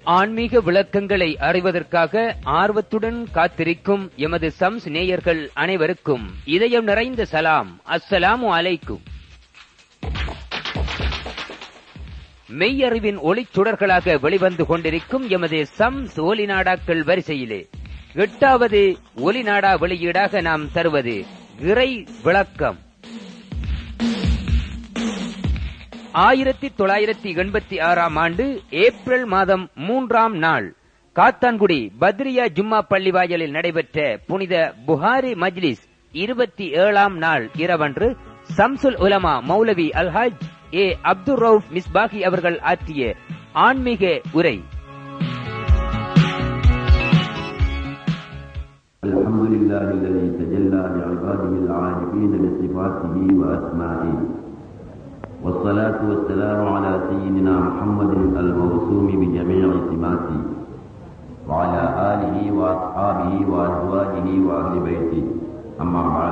ஆன்மீக விளக்கங்களை அறிவதற்காக ஆர்வத்துடன் காத்திருக்கும் எமது சம்ஸ் நேயர்கள் அனைவருக்கும் இதயம் நிறைந்த சலாம் அஸ்ஸலாமு அலைக்கும் மெய்யறிவின் ஒளிச் சுடர்களாக வெளிவந்து கொண்டிருக்கும் எமது சம்ஸ் ஒலி நாடாக்கள் வரிசையிலே எட்டாவது ஒலி நாடா வெளியீடாக நாம் தருவது இறை விளக்கம் ஆயிரத்தி தொள்ளாயிரத்தி எண்பத்தி ஆறாம் ஆண்டு ஏப்ரல் மாதம் மூன்றாம் நாள் காத்தான்குடி பத்ரியா ஜும்மா பள்ளி வாயலில் நடைபெற்ற புனித புகாரி மஜ்லிஸ் இருபத்தி ஏழாம் நாள் இரவன்று சம்சுல் உலமா மௌலவி அல்ஹாஜ் ஏ அப்துல் ரவுப் மிஸ்பாகி அவர்கள் ஆற்றிய ஆன்மீக உரை الحمد لله الذي تجلى لعباده العارفين بصفاته وأسمائه والصلاة والسلام على سيدنا محمد الموسوم بجميع سماته وعلى آله وأصحابه وأزواجه وأهل بيته أما بعد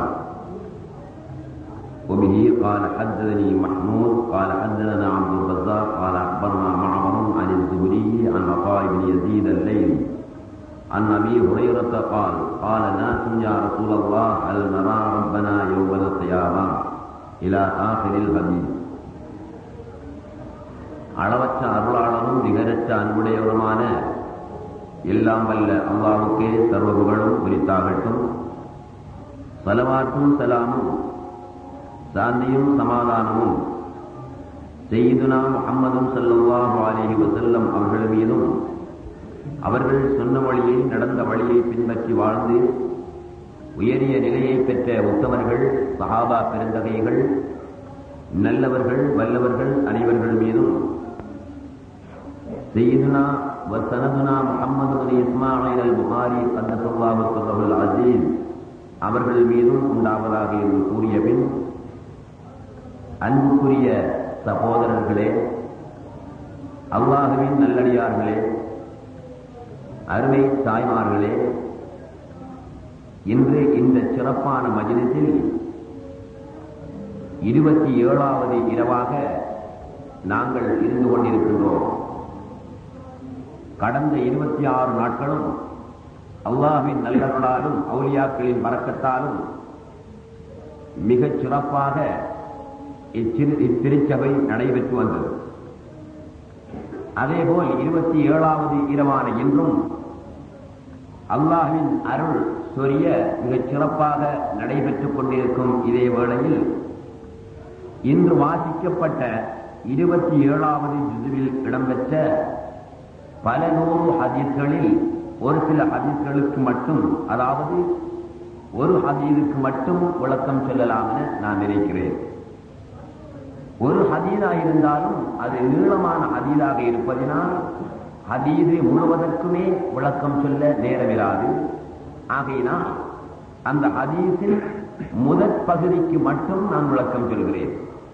وبه قال حدثني محمود قال حدثنا عبد الرزاق قال أخبرنا معمر عن الزهري عن عطاء بن يزيد الليلي عن ابي هريره قال قال ناس يا رسول الله هل نرى ربنا يوم القيامه الى اخر الحديث அளவற்ற அருளாளரும் நிகரற்ற அன்புடையவருமான எல்லாம் வல்ல அல்லாவுக்கே சர்வ புகழும் குறித்தாகட்டும் சலவாற்றும் சலாமும் சாந்தியும் சமாதானமும் செய்துனா முகம்மதும் சல்லாஹு அலேஹி வசல்லம் அவர்கள் மீதும் அவர்கள் சொன்ன வழியை நடந்த வழியை பின்பற்றி வாழ்ந்து உயரிய நிலையை பெற்ற உத்தமர்கள் சஹாபா பெருந்தகைகள் நல்லவர்கள் வல்லவர்கள் அனைவர்கள் மீதும் செய்துனா வசனதுனா முகமது அலி இஸ்மாயில் அல் புகாரி கந்தசுல்லாபுல் அசீஸ் அவர்கள் மீதும் உண்டாவதாக என்று கூறிய பின் அன்புக்குரிய சகோதரர்களே அல்லாஹுவின் நல்லடியார்களே அருமை தாய்மார்களே இன்று இந்த சிறப்பான மஜிலிசில் இருபத்தி ஏழாவது இரவாக நாங்கள் இருந்து கொண்டிருக்கின்றோம் கடந்த இருபத்தி ஆறு நாட்களும் அல்லாஹின் நல்லவர்களாலும் அவுலியாக்களின் வரக்கத்தாலும் மிகச் சிறப்பாக இத்திருச்சபை நடைபெற்று வந்தது அதேபோல் இருபத்தி ஏழாவது இரவான இன்றும் அல்லாஹின் அருள் சொரிய மிகச் சிறப்பாக நடைபெற்றுக் கொண்டிருக்கும் இதே வேளையில் இன்று வாசிக்கப்பட்ட இருபத்தி ஏழாவது ஜுதுவில் இடம்பெற்ற பல நூறு ஹதீஸ்களில் ஒரு சில ஹதீஸ்களுக்கு மட்டும் அதாவது ஒரு ஹதீதுக்கு மட்டும் விளக்கம் சொல்லலாம் என நான் நினைக்கிறேன் ஒரு ஹதீதா இருந்தாலும் அது நீளமான ஹதீதாக இருப்பதினால் ஹதீது முழுவதற்குமே விளக்கம் சொல்ல நேரமிராது ஆகையினால் அந்த ஹதீஸின் முதற் பகுதிக்கு மட்டும் நான் விளக்கம் சொல்கிறேன்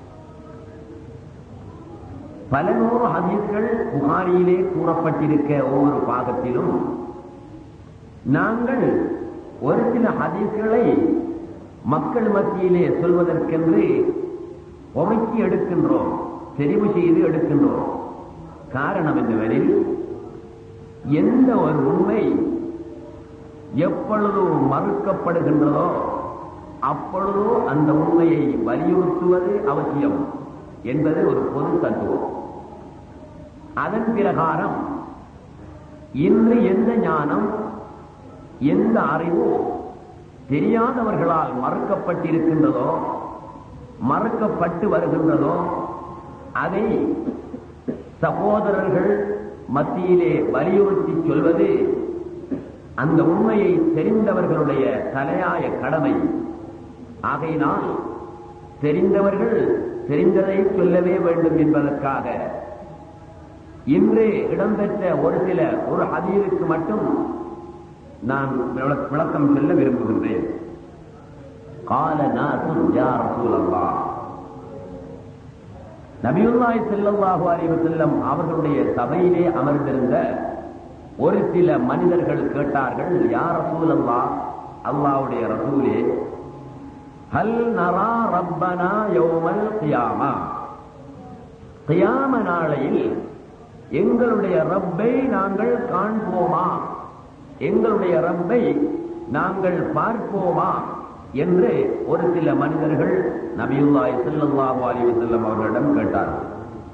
பல நூறு ஹதீஸ்கள் புகாரியிலே கூறப்பட்டிருக்க ஒவ்வொரு பாகத்திலும் நாங்கள் ஒரு சில ஹதீஸ்களை மக்கள் மத்தியிலே சொல்வதற்கென்று உமைக்கு எடுக்கின்றோம் தெரிவு செய்து எடுக்கின்றோம் காரணம் என்னவெனில் எந்த ஒரு உண்மை எப்பொழுது மறுக்கப்படுகின்றதோ அப்பொழுதோ அந்த உண்மையை வலியுறுத்துவது அவசியம் என்பது ஒரு பொது தத்துவம் அதன் பிரகாரம் இன்று எந்த ஞானம் எந்த அறிவு தெரியாதவர்களால் மறுக்கப்பட்டிருக்கின்றதோ மறுக்கப்பட்டு வருகின்றதோ அதை சகோதரர்கள் மத்தியிலே வலியுறுத்தி சொல்வது அந்த உண்மையை தெரிந்தவர்களுடைய தலையாய கடமை ஆகையினால் தெரிந்தவர்கள் தெரிந்ததை சொல்லவே வேண்டும் என்பதற்காக இன்று இடம்பெற்ற ஒரு சில ஒரு ஹதீருக்கு மட்டும் நான் விளக்கம் சொல்ல விரும்புகின்றேன் கால நாசும் யார் சூழல்லா நபியுல்லாய் செல்லல்லாஹு அலைஹி செல்லம் அவர்களுடைய சபையிலே அமர்ந்திருந்த ஒரு சில மனிதர்கள் கேட்டார்கள் யார் ரசூலல்லா அல்லாவுடைய ரசூலே ஹல் நரா ரப்பனா யௌமல் கியாமா கியாம நாளையில் எங்களுடைய ரப்பை நாங்கள் காண்போமா எங்களுடைய ரப்பை நாங்கள் பார்ப்போமா என்று ஒரு சில மனிதர்கள் நபியுல்லாய் ஸல்லல்லாஹு அலைஹி வஸல்லம் அவர்களிடம் கேட்டார்கள்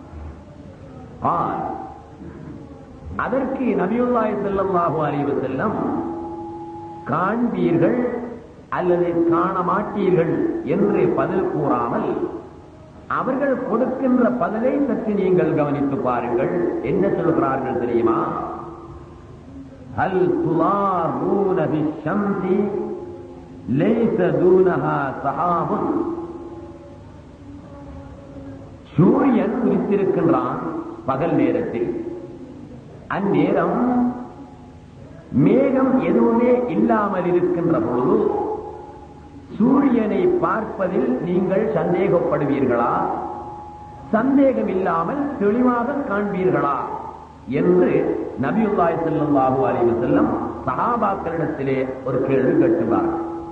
ஆர் அதற்கு நபியுல்லாய் ஸல்லல்லாஹு அலைஹி வஸல்லம் காண்பீர்கள் அல்லது காண மாட்டீர்கள் என்று பதில் கூறாமல் அவர்கள் கொடுக்கின்ற பதிலை சற்று நீங்கள் கவனித்து பாருங்கள் என்ன சொல்கிறார்கள் தெரியுமா ஹல் துலாரூன பிஷம்சி லைஸ தூனஹா சஹாபுன் சூரியன் உதித்திருக்கின்றான் பகல் நேரத்தில் அந்நேரம் மேகம் எதுவுமே இல்லாமல் இருக்கின்ற பொழுது சூரியனை பார்ப்பதில் நீங்கள் சந்தேகப்படுவீர்களா சந்தேகம் இல்லாமல் தெளிவாக காண்பீர்களா என்று நபியுல்லாய் ஸல்லல்லாஹு அலைஹி வஸல்லம் சஹாபாக்களிடத்திலே ஒரு கேள்வி கேட்டுள்ளார்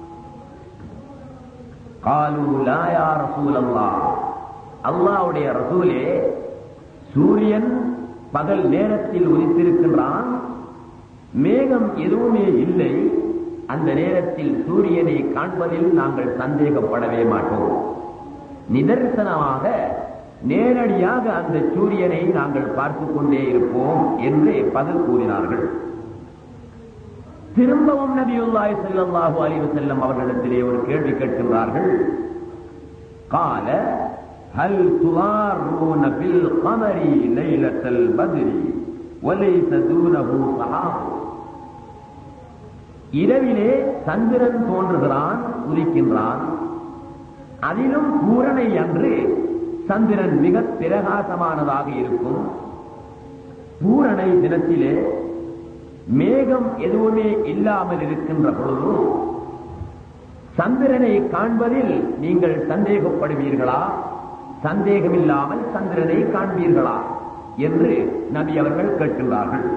قالوا لا يا رسول الله அல்லாஹ்வுடைய ரசூலே சூரியன் பகல் நேரத்தில் உதித்திருக்கின்றான் மேகம் எதுவுமே இல்லை அந்த நேரத்தில் சூரியனை காண்பதில் நாங்கள் சந்தேகப்படவே மாட்டோம் நிதர்சனமாக நேரடியாக அந்த சூரியனை நாங்கள் பார்த்துக் கொண்டே இருப்போம் என்று பதில் கூறினார்கள் திரும்பவும் நபியுல்லாய் ஸல்லல்லாஹு அலைஹி வஸல்லம் அவர்களிடத்திலே ஒரு கேள்வி கேட்கின்றார்கள் قال هل تضارون بالقمر ليلة البدر وليس دونه صحاب இரவிலே சந்திரன் தோன்றுகிறான் உதிக்கின்றான் அதிலும் பூரணை அன்று சந்திரன் மிக பிரகாசமானதாக இருக்கும் பூரணை தினத்திலே மேகம் எதுவுமே இல்லாமல் இருக்கின்ற பொழுது சந்திரனை காண்பதில் நீங்கள் சந்தேகப்படுவீர்களா சந்தேகம் இல்லாமல் சந்திரனை காண்பீர்களா என்று நபி அவர்கள் கேட்கின்றார்கள்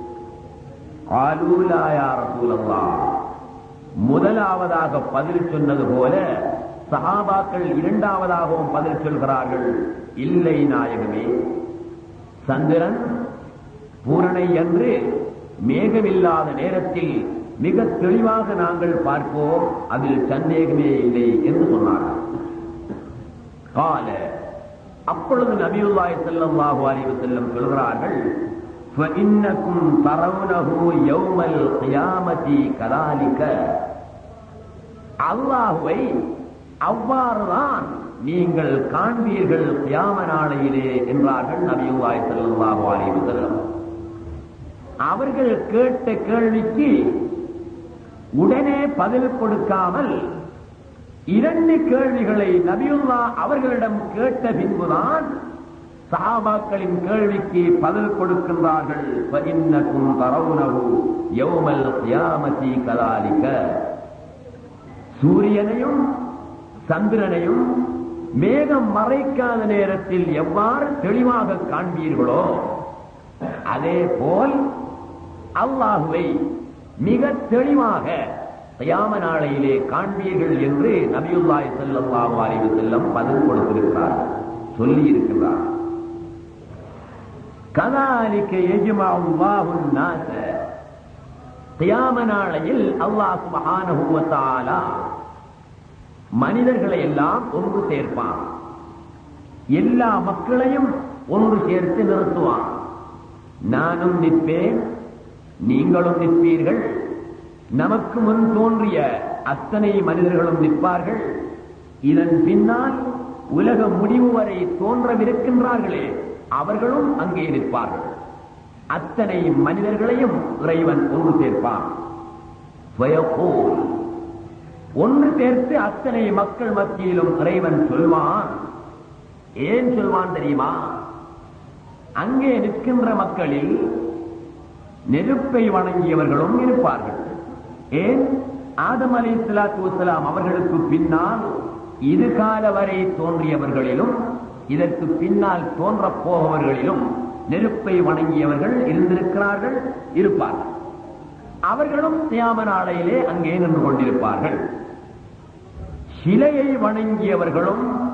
ஆலூலா யா ரசூலல்லாஹ் முதலாவதாக பதில் சொன்னது போல சஹாபாக்கள் இரண்டாவதாகவும் பதில் சொல்கிறார்கள் இல்லை நாயகமே சந்திரன் பூரணை என்று மேகமில்லாத நேரத்தில் மிக தெளிவாக நாங்கள் பார்ப்போம் அதில் சந்தேகமே இல்லை என்று சொன்னார்கள் கால அப்பொழுது நபியுல்லாய் ஸல்லல்லாஹு அலைஹி வஸல்லம் சொல்கிறார்கள் فإنكم ترونه يوم القيامة كذلك அல்லாஹுவை அவ்வாறுதான் நீங்கள் காண்பீர்கள் கியாம நாளையிலே என்றார்கள் நபியுல்லாய் ஸல்லல்லாஹு அலைஹி வஸல்லம் அவர்கள் கேட்ட கேள்விக்கு உடனே பதில் கொடுக்காமல் இரண்டு கேள்விகளை நபியுல்லா அவர்களிடம் கேட்ட பின்புதான் சஹாபாக்களின் கேள்விக்கு பதில் கொடுக்கின்றார்கள் فَإِنَّكُمْ تَرَوْنَهُ يَوْمَ الْقِيَامَةِ كَذَلِكَ சூரியனையும் சந்திரனையும் மேகம் மறைக்காத நேரத்தில் எவ்வாறு தெளிவாக காண்பீர்களோ அதே போல் அல்லாஹுவை மிக தெளிவாக கயாம நாளையிலே காண்பீர்கள் என்று நபியுல்லாய் ஸல்லல்லாஹு அலைஹி வஸல்லம் பதில் கொடுத்திருக்கிறார் சொல்லி இருக்கிறார் கதாலிக்க எஜ்மஅல்லாஹு நாஸ கியாம நாளையில் அல்லாஹ் சுப்ஹானஹு வ தஆலா மனிதர்களை எல்லாம் ஒன்று சேர்ப்பான் எல்லா மக்களையும் ஒன்று சேர்த்து நிறுத்துவான் நானும் நிற்பேன் நீங்களும் நிற்பீர்கள் நமக்கு முன் தோன்றிய அத்தனை மனிதர்களும் நிற்பார்கள் இதன் பின்னால் உலக முடிவு வரை தோன்றவிருக்கின்றார்களே அவர்களும் அங்கே நிற்பார்கள் அத்தனை மனிதர்களையும் இறைவன் ஒன்று சேர்ப்பான் வயகோல். ஒன்று சேர்த்து அத்தனை மக்கள் மத்தியிலும் இறைவன் சொல்வான் ஏன் சொல்வான் தெரியுமா அங்கே நிற்கின்ற மக்களில் நெருப்பை வணங்கியவர்களும் இருப்பார்கள் ஏன் ஆதம் அலி சலாத்து வசலாம் அவர்களுக்கு பின்னால் இது கால வரை தோன்றியவர்களிலும் இதற்கு பின்னால் தோன்றப் போபவர்களிலும் நெருப்பை வணங்கியவர்கள் இருந்திருக்கிறார்கள் இருப்பார்கள் அவர்களும் தியாம நாளையிலே அங்கே நின்று கொண்டிருப்பார்கள் சிலையை வணங்கியவர்களும்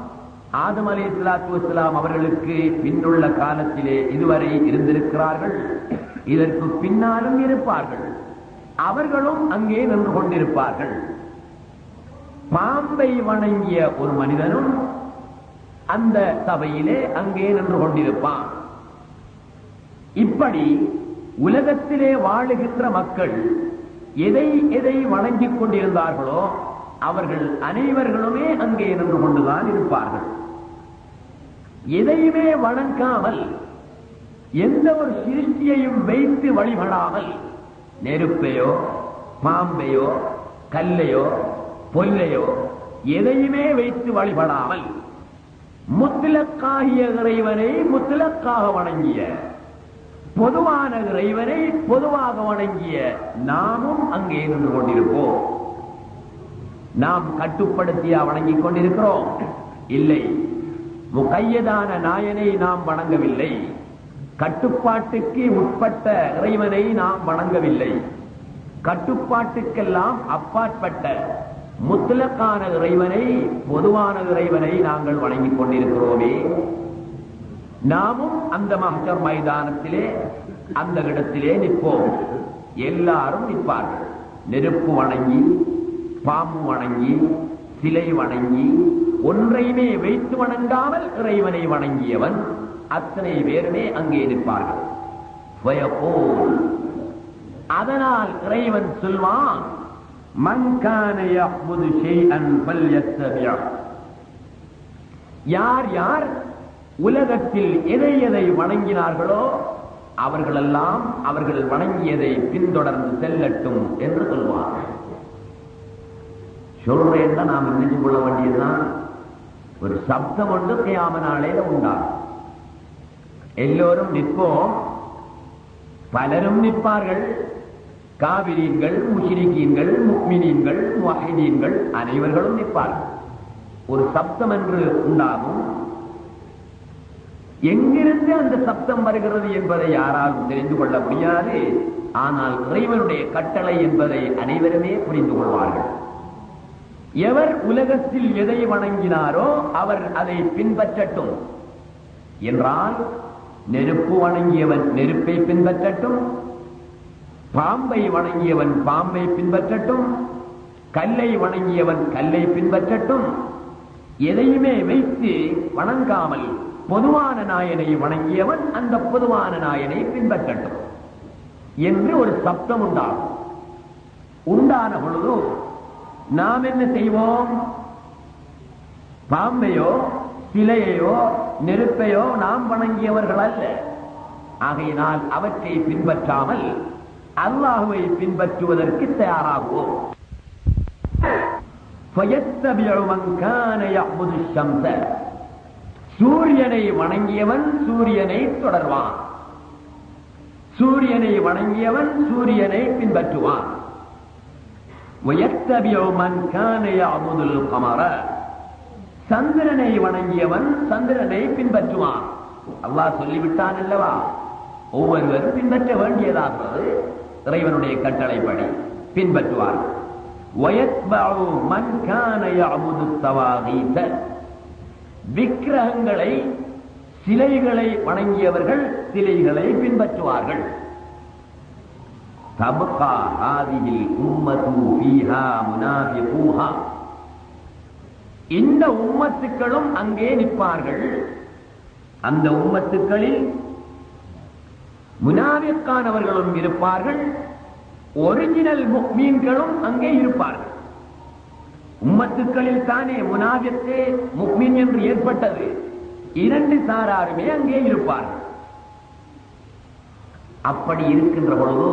ஆதம் அலி இஸ்லாத்து வஸ்லாம் அவர்களுக்கு பின்னுள்ள காலத்திலே இதுவரை இருந்திருக்கிறார்கள் இதற்கு பின்னாலும் இருப்பார்கள் அவர்களும் அங்கே நின்று கொண்டிருப்பார்கள் பாம்பை வணங்கிய ஒரு மனிதனும் அந்த சபையிலே அங்கே நின்று கொண்டிருப்பான் இப்படி உலகத்திலே வாழுகின்ற மக்கள் எதை எதை வணங்கிக் கொண்டிருந்தார்களோ அவர்கள் அனைவர்களுமே அங்கே நின்று கொண்டுதான் இருப்பார்கள் எதையுமே வணங்காமல் எந்த ஒரு சிருஷ்டியையும் வைத்து வழிபடாமல் நெருப்பையோ பாம்பையோ கல்லையோ பொல்லையோ எதையுமே வைத்து வழிபடாமல் முத்திலக்காகிய இறைவனை முத்திலக்காக வணங்கிய பொதுவான இறைவனை பொதுவாக வணங்கிய நாமும் அங்கே நின்று கொண்டிருப்போம் நாம் கட்டுப்படுத்தியா வணங்கிக் கொண்டிருக்கிறோம் இல்லை முகையதான நாயனை நாம் வணங்கவில்லை கட்டுப்பாட்டுக்கு உட்பட்ட இறைவனை நாம் வணங்கவில்லை கட்டுப்பாட்டுக்கெல்லாம் அப்பாற்பட்ட முத்தலக்கான இறைவனை பொதுவான இறைவனை நாங்கள் வணங்கிக் கொண்டிருக்கிறோமே நாமும் அந்த மஹர் மைதானத்திலே அந்த இடத்திலே நிற்போம் எல்லாரும் நிற்பார்கள் நெருப்பு வணங்கி பாம்பு வணங்கி சிலை வணங்கி ஒன்றையுமே வைத்து வணங்காமல் இறைவனை வணங்கியவன் அத்தனை பேருமே அங்கே நிற்பார்கள் வயப்போல் அதனால் இறைவன் சொல்வான் மன்கான யஹ்புது ஷைஅன் ஃபல்யத்தபிஅ யார் யார் உலகத்தில் எதை எதை வணங்கினார்களோ அவர்களெல்லாம் அவர்கள் வணங்கியதை பின்தொடர்ந்து செல்லட்டும் என்று சொல்வார் சொல்றேன்னா நாம் நினைச்சு கொள்ள வேண்டியதுதான் ஒரு சப்தம் ஒன்று கியாம நாளையில உண்டாகும் எல்லோரும் நிற்போம் பலரும் நிற்பார்கள் காவிரியன்கள் முஷிரிக்கீன்கள் முக்மினீன்கள் முஹிதீன்கள் அனைவர்களும் நிற்பார்கள் ஒரு சப்தம் என்று உண்டாகும் எங்கிருந்து அந்த சப்தம் வருகிறது என்பதை யாராலும் தெரிந்து கொள்ள முடியாது ஆனால் இறைவனுடைய கட்டளை என்பதை அனைவருமே புரிந்து கொள்வார்கள் எவர் உலகத்தில் எதை வணங்கினாரோ அவர் அதை பின்பற்றட்டும் என்றால் நெருப்பு வணங்கியவன் நெருப்பை பின்பற்றட்டும் பாம்பை வணங்கியவன் பாம்பை பின்பற்றட்டும் கல்லை வணங்கியவன் கல்லை பின்பற்றட்டும் எதையுமே வைத்து வணங்காமல் பொதுவான நாயனை வணங்கியவன் அந்த பொதுவான நாயனை பின்பற்றட்டும் என்று ஒரு சப்தம் உண்டாகும் உண்டான பொழுது நாம் என்ன செய்வோம் பாம்பையோ சிலையையோ நெருப்பையோ நாம் வணங்கியவர்கள் அல்ல ஆகையினால் அவற்றை பின்பற்றாமல் அல்லாஹுவை பின்பற்றுவதற்கு தயாராகுவோம் فَيَتَّبِعُ مَنْ كَانَ يَعْبُدُ الشَّمْسَ சூரியனை வணங்கியவன் சூரியனை தொடர்வான் சூரியனை வணங்கியவன் சூரியனை பின்பற்றுவான் وَيَتَّبِعُ مَنْ كَانَ يَعْبُدُ الْقَمَرَ சந்திரனை வணங்கியவன் சந்திரனை பின்பற்றுவான் அல்லாஹ் சொல்லிவிட்டான் அல்லவா ஒவ்வொருவரும் பின்பற்ற வேண்டியதாகிறது இறைவனுடைய கட்டளைப்படி பின்பற்றுவார்கள் وَيَتْبَعُ مَنْ كَانَ يَعْبُدُ الطَّوَاغِيتَ விக்கிரகங்களை சிலைகளை வணங்கியவர்கள் சிலைகளை பின்பற்றுவார்கள் தபகா ஹாதிஹில் உம்மது ஃபீஹா முனாஃபிகூஹா இந்த உம்மத்துக்களும் அங்கே நிற்பார்கள் அந்த உம்மத்துக்களில் முனாவிற்கானவர்களும் இருப்பார்கள் ஒரிஜினல் முக்மீன்களும் அங்கே இருப்பார்கள் உம்மத்துக்களில் தானே முனாவிற்கு முக்மீன் என்று ஏற்பட்டது இரண்டு சாராருமே அங்கே இருப்பார்கள் அப்படி இருக்கின்ற பொழுது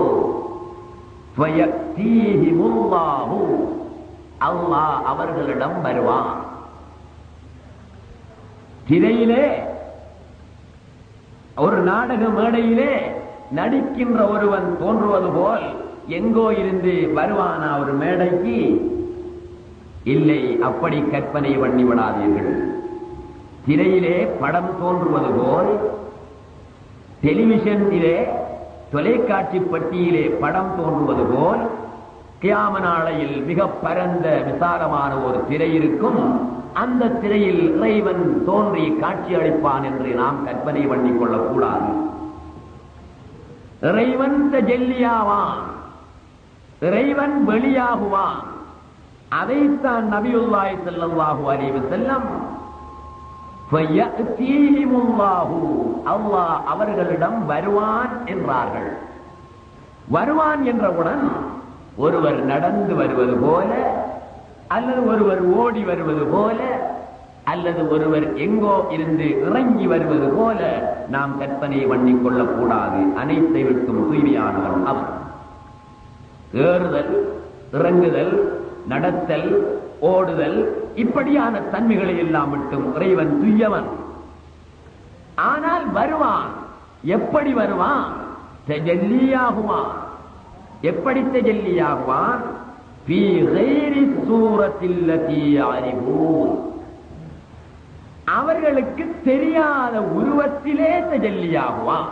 ஃபயக்தீஹிமுல்லாஹு அல்லாஹ் அவர்களிடம் வருவான் திரையிலே ஒரு நாடக மேடையிலே நடிக்கின்ற ஒருவன் தோன்றுவது போல் எங்கோ இருந்து வருவானா ஒரு மேடைக்கு இல்லை அப்படி கற்பனை பண்ணி விடாதீர்கள் திரையிலே படம் தோன்றுவது போல் டெலிவிஷனிலே தொலைக்காட்சி பட்டியிலே படம் தோன்றுவது போல் கியாம நாளையில் மிக பரந்த விசாலமான ஒரு திரை இருக்கும் அந்த திரையில் இறைவன் தோன்றி காட்சி அளிப்பான் என்று நாம் கற்பனை பண்ணிக் கொள்ளக் கூடாது இறைவன் ஜெல்லியாவான் இறைவன் வெளியாகுவான் அதைத்தான் நபியுல்லாய் ஸல்லல்லாஹு அலைஹி வஸல்லம் ஃபயஅதீஹிமுல்லாஹு அல்லாஹ் அவர்களிடம் வருவான் என்றார்கள் வருவான் என்றவுடன் ஒருவர் நடந்து வருவது போல அல்லது ஒருவர் ஓடி வருவது போல அல்லது ஒருவர் எங்கோ இருந்து இறங்கி வருவது போல நாம் கற்பனை பண்ணிக் கொள்ளக் கூடாது அனைத்தை விட்டும் தூய்மையானவன் அவர் ஏறுதல் இறங்குதல் நடத்தல் ஓடுதல் இப்படியான தன்மைகளை எல்லாம் விட்டும் இறைவன் துய்யவன் ஆனால் வருவான் எப்படி வருவான் தஜல்லியாகுவான் எப்படி தஜல்லியாகுவான் في غير الصورة التي يعرفون அவர்களுக்கு தெரியாத உருவத்திலே தஜல்லியாகுவான்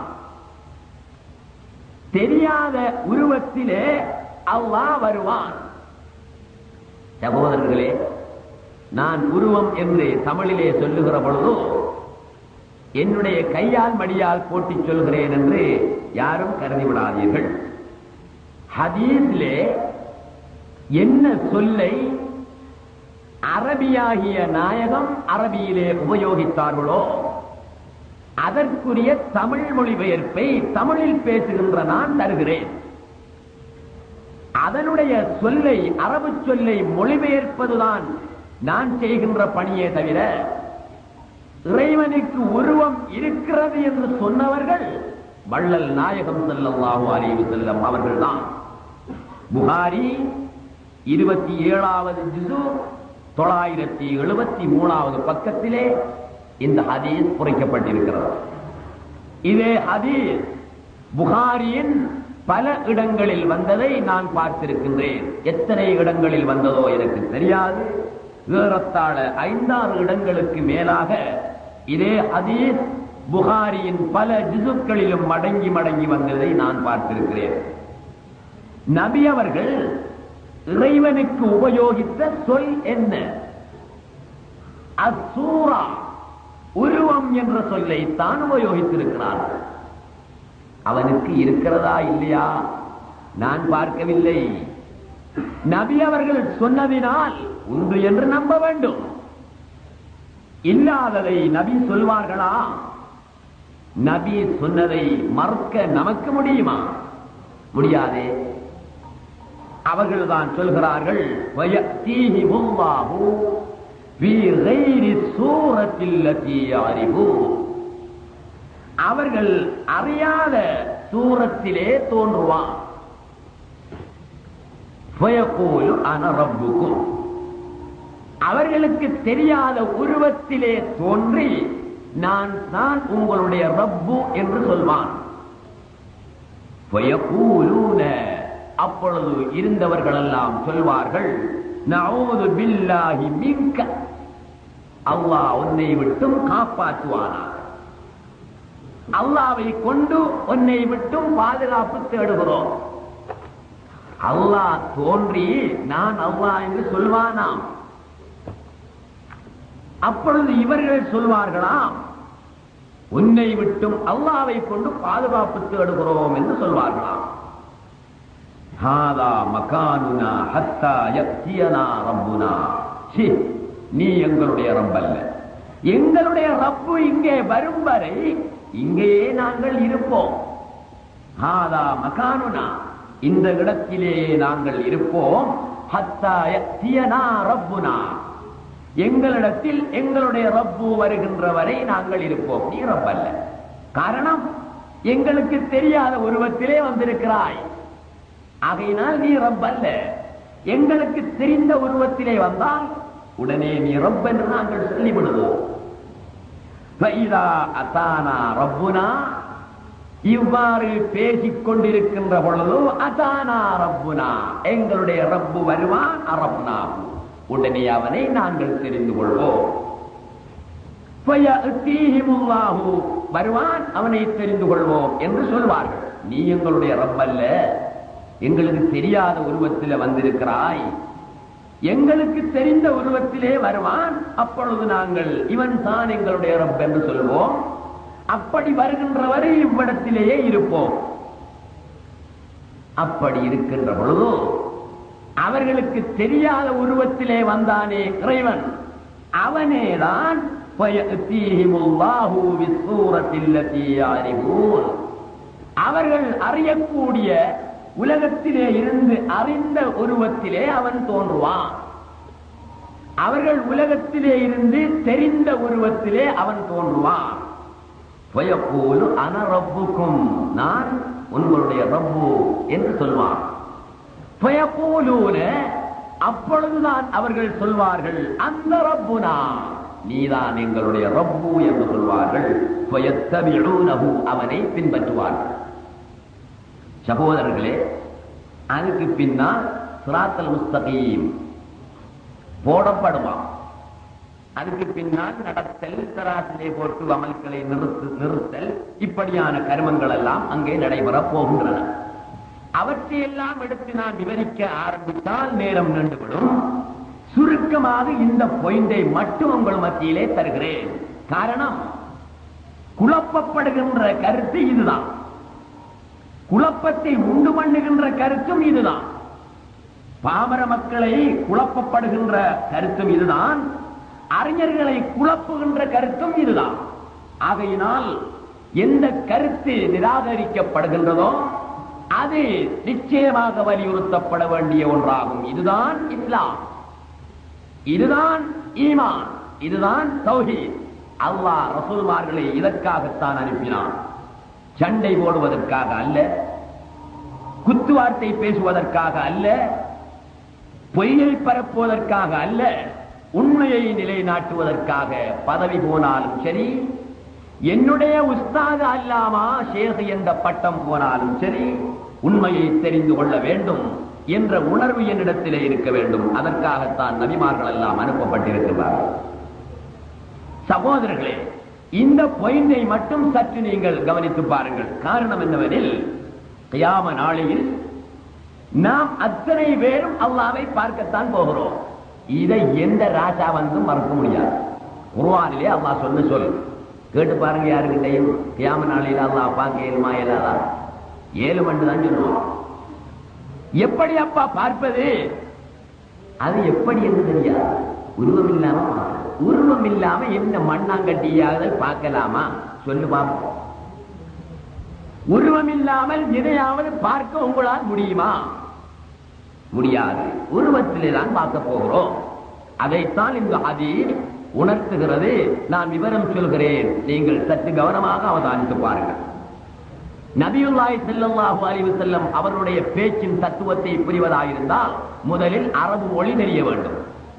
தெரியாத உருவத்திலே அல்லாஹ் வருவான் சகோதரர்களே நான் உருவம் என்று தமிழிலே சொல்லுகிற பொழுது என்னுடைய கையால் மடியால் போட்டி சொல்கிறேன் என்று யாரும் கருதி விடாதீர்கள் ஹதீஸிலே என்ன சொல்லை அரபியாகிய நாயகம் அரபியிலே உபயோகித்தார்களோ அதற்குரிய தமிழ் மொழிபெயர்ப்பை தமிழில் பேசுகின்ற நான் தருகிறேன் அதனுடைய சொல்லை அரபு சொல்லை மொழிபெயர்ப்பதுதான் நான் செய்கின்ற பணியே தவிர இறைவனுக்கு உருவம் இருக்கிறது என்று சொன்னவர்கள் வள்ளல் நாயகம் ஸல்லல்லாஹு அலைஹி வஸல்லம் அவர்கள்தான் புகாரி இருபத்தி ஏழாவது ஜிசு தொள்ளாயிரத்தி எழுபத்தி மூணாவது பக்கத்திலே இந்த ஹதீஸ் குறைக்கப்பட்டிருக்கிறது இதே ஹதீஸ் புகாரியின் பல இடங்களில் வந்ததை நான் பார்த்திருக்கின்றேன் எத்தனை இடங்களில் வந்ததோ எனக்கு தெரியாது ஏறத்தாழ ஐந்தாறு இடங்களுக்கு மேலாக இதே ஹதீஸ் புகாரியின் பல ஜிசுக்களிலும் மடங்கி மடங்கி வந்ததை நான் பார்த்திருக்கிறேன் நபி அவர்கள் இறைவனுக்கு உபயோகித்த சொல் என்ன அசூரா உருவம் என்ற சொல்லை தான் உபயோகித்திருக்கிறார்கள் அவனுக்கு இருக்கிறதா இல்லையா நான் பார்க்கவில்லை நபி அவர்கள் சொன்னதினால் உண்டு என்று நம்ப வேண்டும் இல்லாததை நபி சொல்வார்களா நபி சொன்னதை மறுக்க நமக்கு முடியுமா முடியாதே அவர்கள் தான் சொல்கிறார்கள் வயத்தீஹிமுல்லாஹு ஃபீ கைரி சூரத்தில் லதீ யஅரிஃபு அவர்கள் அறியாத சூரத்திலே தோன்றுவான் ஃபயகூலு அன ரப்புக்கும் அவர்களுக்கு தெரியாத உருவத்திலே தோன்றி நான் தான் உங்களுடைய ரப்பு என்று சொல்வான் ஃபயகூலூன அப்பொழுது இருந்தவர்களெல்லாம் சொல்வார்கள் நவுது பில்லாஹி மின்க அல்லாஹ் உன்னை விட்டும் காப்பாற்றுவானாக அல்லாவை கொண்டு உன்னை விட்டும் பாதுகாப்பு தேடுகிறோம் அல்லாஹ் தோன்றி நான் அல்லாஹ் என்று சொல்வானாம் அப்பொழுது இவர்கள் சொல்வார்களாம் உன்னை விட்டும் அல்லாவை கொண்டு பாதுகாப்பு தேடுகிறோம் என்று சொல்வார்களாம் ஹாதா மகானுனா ஹத்தா யக்தியனா ரப்புனா சி நீ எங்களுடைய ரப்பல்ல எங்களுடைய ரப்பு இங்கே வரும் வரை இங்கேயே நாங்கள் இருப்போம் ஹாதா மகானுனா இந்த இடத்திலேயே நாங்கள் இருப்போம் ஹத்தா யக்தியனா ரப்புனா எங்களிடத்தில் எங்களுடைய ரப்பு வருகின்ற வரை நாங்கள் இருப்போம் நீ ரப்பல்ல காரணம் எங்களுக்கு தெரியாத உருவத்திலே வந்திருக்கிறாய் ஆகையினால் நீ ரப்பல்ல எங்களுக்கு தெரிந்த உருவத்திலே வந்தால் உடனே நீ ரப் என்று நாங்கள் சொல்லிவிடுவோம் ஃபைதா அத்தானா ரப்புனா இவ்வாறு பேசிக் கொண்டிருக்கின்ற பொழுது அதானா ரப்புனா எங்களுடைய ரப்பு வருவான் அரப்னா உடனே அவனை நாங்கள் தெரிந்து கொள்வோம் ஃபயஅத்தீஹிமுல்லாஹு வருவான் அவனை தெரிந்து கொள்வோம் என்று சொல்வார்கள் நீ எங்களுடைய ரப்பல்ல எங்களுக்கு தெரியாத உருவத்தில் வந்திருக்கிறாய் எங்களுக்கு தெரிந்த உருவத்திலே வருவான் அப்பொழுது நாங்கள் இவன் தான் எங்களுடைய ரப் என்று சொல்வோம் அப்படி வருகின்ற வரை இவ்விடத்திலேயே இருப்போம் அப்படி இருக்கின்ற பொழுது அவர்களுக்கு தெரியாத உருவத்திலே வந்தானே இறைவன் அவனேதான் فَيَأْتِيهِمُ اللَّهُ بِالصُّورَةِ الَّتِي يَعْرِفُونَ அவர்கள் அறியக்கூடிய உலகத்திலே இருந்து அறிந்த உருவத்திலே அவன் தோன்றுவான் அவர்கள் உலகத்திலே இருந்து தெரிந்த உருவத்திலே அவன் தோன்றுவான் وَيَقُولُ أَنَا رَبُّكُمْ நான் உங்களுடைய ரப்பு என்று சொல்வான் فَيَقُولُونَ அப்பொழுதுதான் அவர்கள் சொல்வார்கள் அந்த ரப்புனா நீதான் எங்களுடைய ரப்பு என்று சொல்வார்கள் فَيَتَّبِعُونَهُ அவனை பின்பற்றுவார்கள் சகோதரர்களே அதுக்கு பின்னால் சிராத்தல் முஸ்தகீம் போடப்படுவான் அதுக்கு பின்னால் நடத்தல் தராசிலே போட்டு அமல்களை நிறுத்து நிறுத்தல் இப்படியான கர்மங்கள் எல்லாம் அங்கே நடைபெறப் போகின்றன அவற்றையெல்லாம் எடுத்து நான் விவரிக்க ஆரம்பித்தால் நேரம் நின்றுவிடும் சுருக்கமாக இந்த பொயிண்டை மட்டும் உங்கள் மத்தியிலே தருகிறேன் காரணம் குழப்பப்படுகின்ற கருத்து இதுதான் குழப்பத்தை உண்டு பண்ணுகின்ற கருத்தும் இதுதான் பாமர மக்களை குழப்பப்படுகின்ற கருத்தும் இதுதான் அறிஞர்களை குழப்புகின்ற கருத்தும் இதுதான் ஆகையினால் எந்த கருத்து நிராகரிக்கப்படுகின்றதோ அது நிச்சயமாக வலியுறுத்தப்பட வேண்டிய ஒன்றாகும் இதுதான் இஸ்லாம் இதுதான் ஈமான் இதுதான் தௌஹீத் அல்லாஹ் ரசூல்மார்களை இதற்காகத்தான் அனுப்பினான் சண்டை போடுவதற்காக அல்ல குத்துவார்த்தை பேசுவதற்காக அல்ல பொய்யை பரப்புவதற்காக அல்ல உண்மையை நிலைநாட்டுவதற்காக பதவி போனாலும் சரி என்னுடைய உஸ்தாது அல்லாமா ஷேக் என்ற பட்டம் போனாலும் சரி உண்மையை தெரிந்து கொள்ள வேண்டும் என்ற உணர்வு என்னிடத்திலே இருக்க வேண்டும் அதற்காகத்தான் நபிமார்கள் எல்லாம் அனுப்பப்பட்டிருக்கிறார்கள் சகோதரர்களே இந்த பொயினை மட்டும் சற்று நீங்கள் கவனித்து பாருங்கள் காரணம் என்னவெனில் கியாம நாளையில் நாம் அத்தனை பேரும் அல்லாவை பார்க்கத்தான் போகிறோம் இதை எந்த ராஜா வந்து மறக்க முடியாது குர்ஆனிலே அல்லாஹ் சொன்ன சொல் கேட்டு பாருங்க யாருக்கிட்டையும் கியாம நாளையில் அல்லாஹ் பார்க்க ஏழுமா இயலாதா ஏழு மண்டு தான் சொல்லுவோம் எப்படி அப்பா பார்ப்பது அது எப்படி என்று தெரியாது உருவம் இல்லாம பார்க்கணும். உருவம் இல்லாம என்ன மண்ணாங்கட்டியாவது பார்க்கலாமா சொல்லு பார்ப்போம் உருவம் இல்லாமல் எதையாவது பார்க்க உங்களால் முடியுமா முடியாது உருவத்திலே தான் பார்க்க போகிறோம் அதைத்தான் இந்த ஹதீஸ் உணர்த்துகிறது நான் விவரம் சொல்கிறேன் நீங்கள் சற்று கவனமாக அவதானித்து பாருங்கள் நபியுல்லாஹி ஸல்லல்லாஹு அலைஹி வஸல்லம் அவருடைய பேச்சின் தத்துவத்தை புரிவதாயிருந்தால் முதலில் அரபு மொழி தெரிய வேண்டும்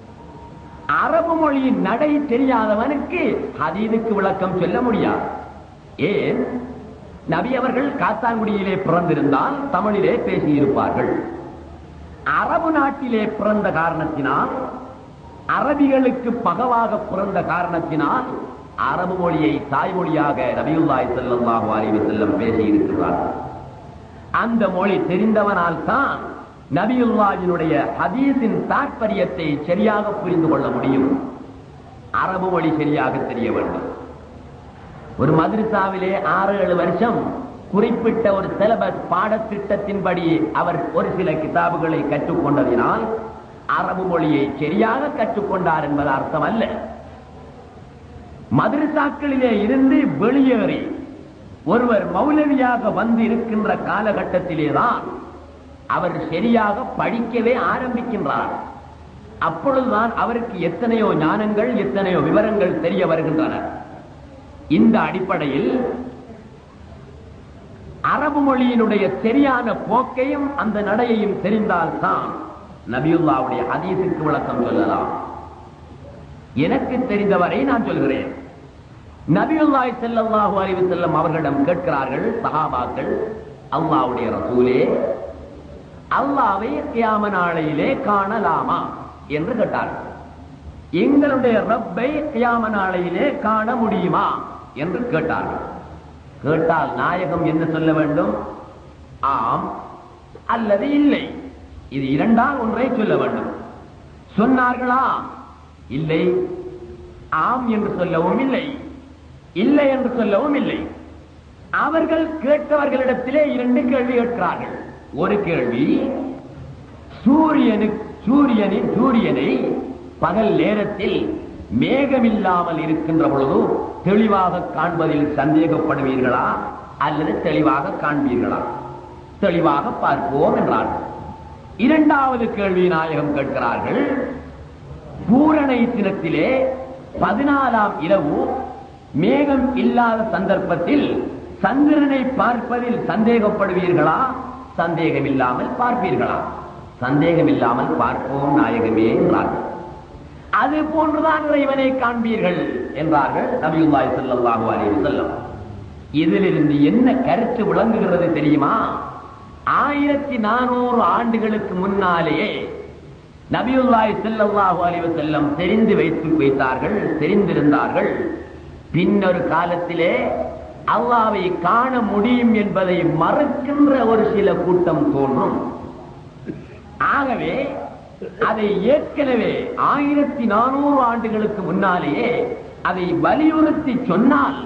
அரபு மொழியின் நடை தெரியாதவனுக்கு ஹதீதுக்கு விளக்கம் சொல்ல முடியாது ஏன் நபி அவர்கள் காத்தாங்குடியிலே பிறந்திருந்தால் தமிழிலே பேசியிருப்பார்கள் அரபு நாட்டிலே பிறந்த காரணத்தினால் அரபிகளுக்கு பகவாக பிறந்த காரணத்தினால் அரபு மொழியை தாய்மொழியாக நபியுல்லாய் ஸல்லல்லாஹு அலைஹி வஸல்லம் பேசி இருக்கிறார்கள் அந்த மொழி தெரிந்தவனால் தான் நபியுல்லாஹினுடைய ஹதீஸின் தாற்பயத்தை சரியாக புரிந்து கொள்ள முடியும் அரபு மொழி சரியாக தெரிய வேண்டும் ஒரு மதுரசாவிலே ஆறு ஏழு வருஷம் குறிப்பிட்ட ஒரு சிலபஸ் பாடத்திட்டத்தின்படி அவர் ஒரு சில கிதாபுகளை கற்றுக்கொண்டதினால் அரபு மொழியை சரியாக கற்றுக்கொண்டார் என்பது அர்த்தம் அல்ல மதுரசாக்களிலே இருந்து வெளியேறி ஒருவர் மௌலவியாக வந்து இருக்கின்ற காலகட்டத்திலேதான் அவர் சரியாக படிக்கவே ஆரம்பிக்கின்றார் அப்பொழுதுதான் அவருக்கு எத்தனையோ ஞானங்கள் எத்தனையோ விவரங்கள் தெரிய வருகின்றன இந்த அடிப்படையில் அரபு மொழியினுடைய சரியான போக்கையும் அந்த நடையையும் தெரிந்தால்தான் நபியுல்லாவுடைய ஹதீஸுக்கு விளக்கம் சொல்லலாம் எனக்கு தெரிந்தவரை நான் சொல்கிறேன் நபியுல்லாய் ஸல்லல்லாஹு அலைஹி வஸல்லம் அவர்களிடம் கேட்கிறார்கள் சஹாபாக்கள் அல்லாஹ்வுடைய ரசூலே அல்லாவை கியாம நாளையிலே காணலாமா என்று கேட்டார்கள் எங்களுடைய ரப்பை கியாம நாளையிலே காண முடியுமா என்று கேட்டார்கள் கேட்டால் நாயகம் என்ன சொல்ல வேண்டும் ஆம் அல்லது இல்லை இது இரண்டால் ஒன்றை சொல்ல வேண்டும் சொன்னார்களா இல்லை ஆம் என்று சொல்லவும் இல்லை இல்லை என்று சொல்லவும் இல்லை அவர்கள் கேட்டவர்களிடத்திலே இரண்டு கேள்வி கேட்கிறார்கள் ஒரு கேள்வி சூரியனு சூரியனின் சூரியனை பகல் நேரத்தில் மேகமில்லாமல் இருக்கின்ற பொழுது தெளிவாக காண்பதில் சந்தேகப்படுவீர்களா அல்லது தெளிவாக காண்பீர்களா தெளிவாக பார்ப்போம் என்றார்கள் இரண்டாவது கேள்வி நாயகம் கேட்கிறார்கள் பூரணை தினத்திலே பதினாலாம் இரவு மேகம் இல்லாத சந்தர்ப்பத்தில் சந்திரனை பார்ப்பதில் சந்தேகப்படுவீர்களா சந்தேகம் இல்லாமல் பார்ப்பீர்களா சந்தேகம் இல்லாமல் பார்ப்போம் நாயகமே என்றார்கள் அது போன்றுதான் இறைவனை காண்பீர்கள் என்றார்கள் நபியுல்லாஹி ஸல்லல்லாஹு அலைஹி வஸல்லம் இதிலிருந்து என்ன கருத்து விளங்குகிறது தெரியுமா ஆயிரத்தி நானூறு ஆண்டுகளுக்கு முன்னாலேயே நபியுல்லாஹி ஸல்லல்லாஹு அலைஹி வஸல்லம் தெரிந்து வைத்து வைத்தார்கள் தெரிந்திருந்தார்கள் பின்னொரு காலத்திலே அல்லாவை காண முடியும் என்பதை மறுக்கின்ற ஒரு சில கூட்டம் தோன்றும் ஆகவே அதை ஏற்கனவே ஆயிரத்தி நானூறு ஆண்டுகளுக்கு முன்னாலேயே அதை வலியுறுத்தி சொன்னால்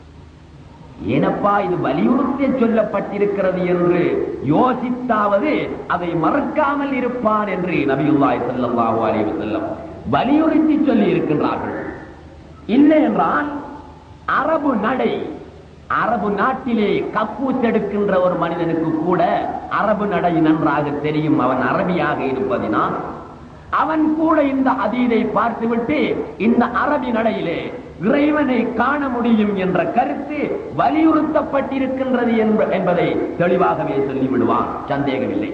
ஏனப்பா இது வலியுறுத்தி சொல்லப்பட்டிருக்கிறது என்று யோசித்தாவது அதை மறக்காமல் இருப்பான் என்று நபியுல்லாய் ஸல்லல்லாஹு அலைஹி வஸல்லம் வலியுறுத்தி சொல்லி இருக்கின்றார்கள் இல்லை என்றால் அரபு நடை அரபு நாட்டிலே கக்கூஸ் எடுக்கின்ற ஒரு மனிதனுக்கு கூட அரபு நடை நன்றாக தெரியும் அவன் அரபியாக இருப்பதினால் அவன் கூட இந்த அதீதை பார்த்துவிட்டு இந்த அரபி நடையிலே இறைவனை காண முடியும் என்ற கருத்து வலியுறுத்தப்பட்டிருக்கின்றது என்ப- என்பதை தெளிவாகவே சொல்லிவிடுவான் சந்தேகமில்லை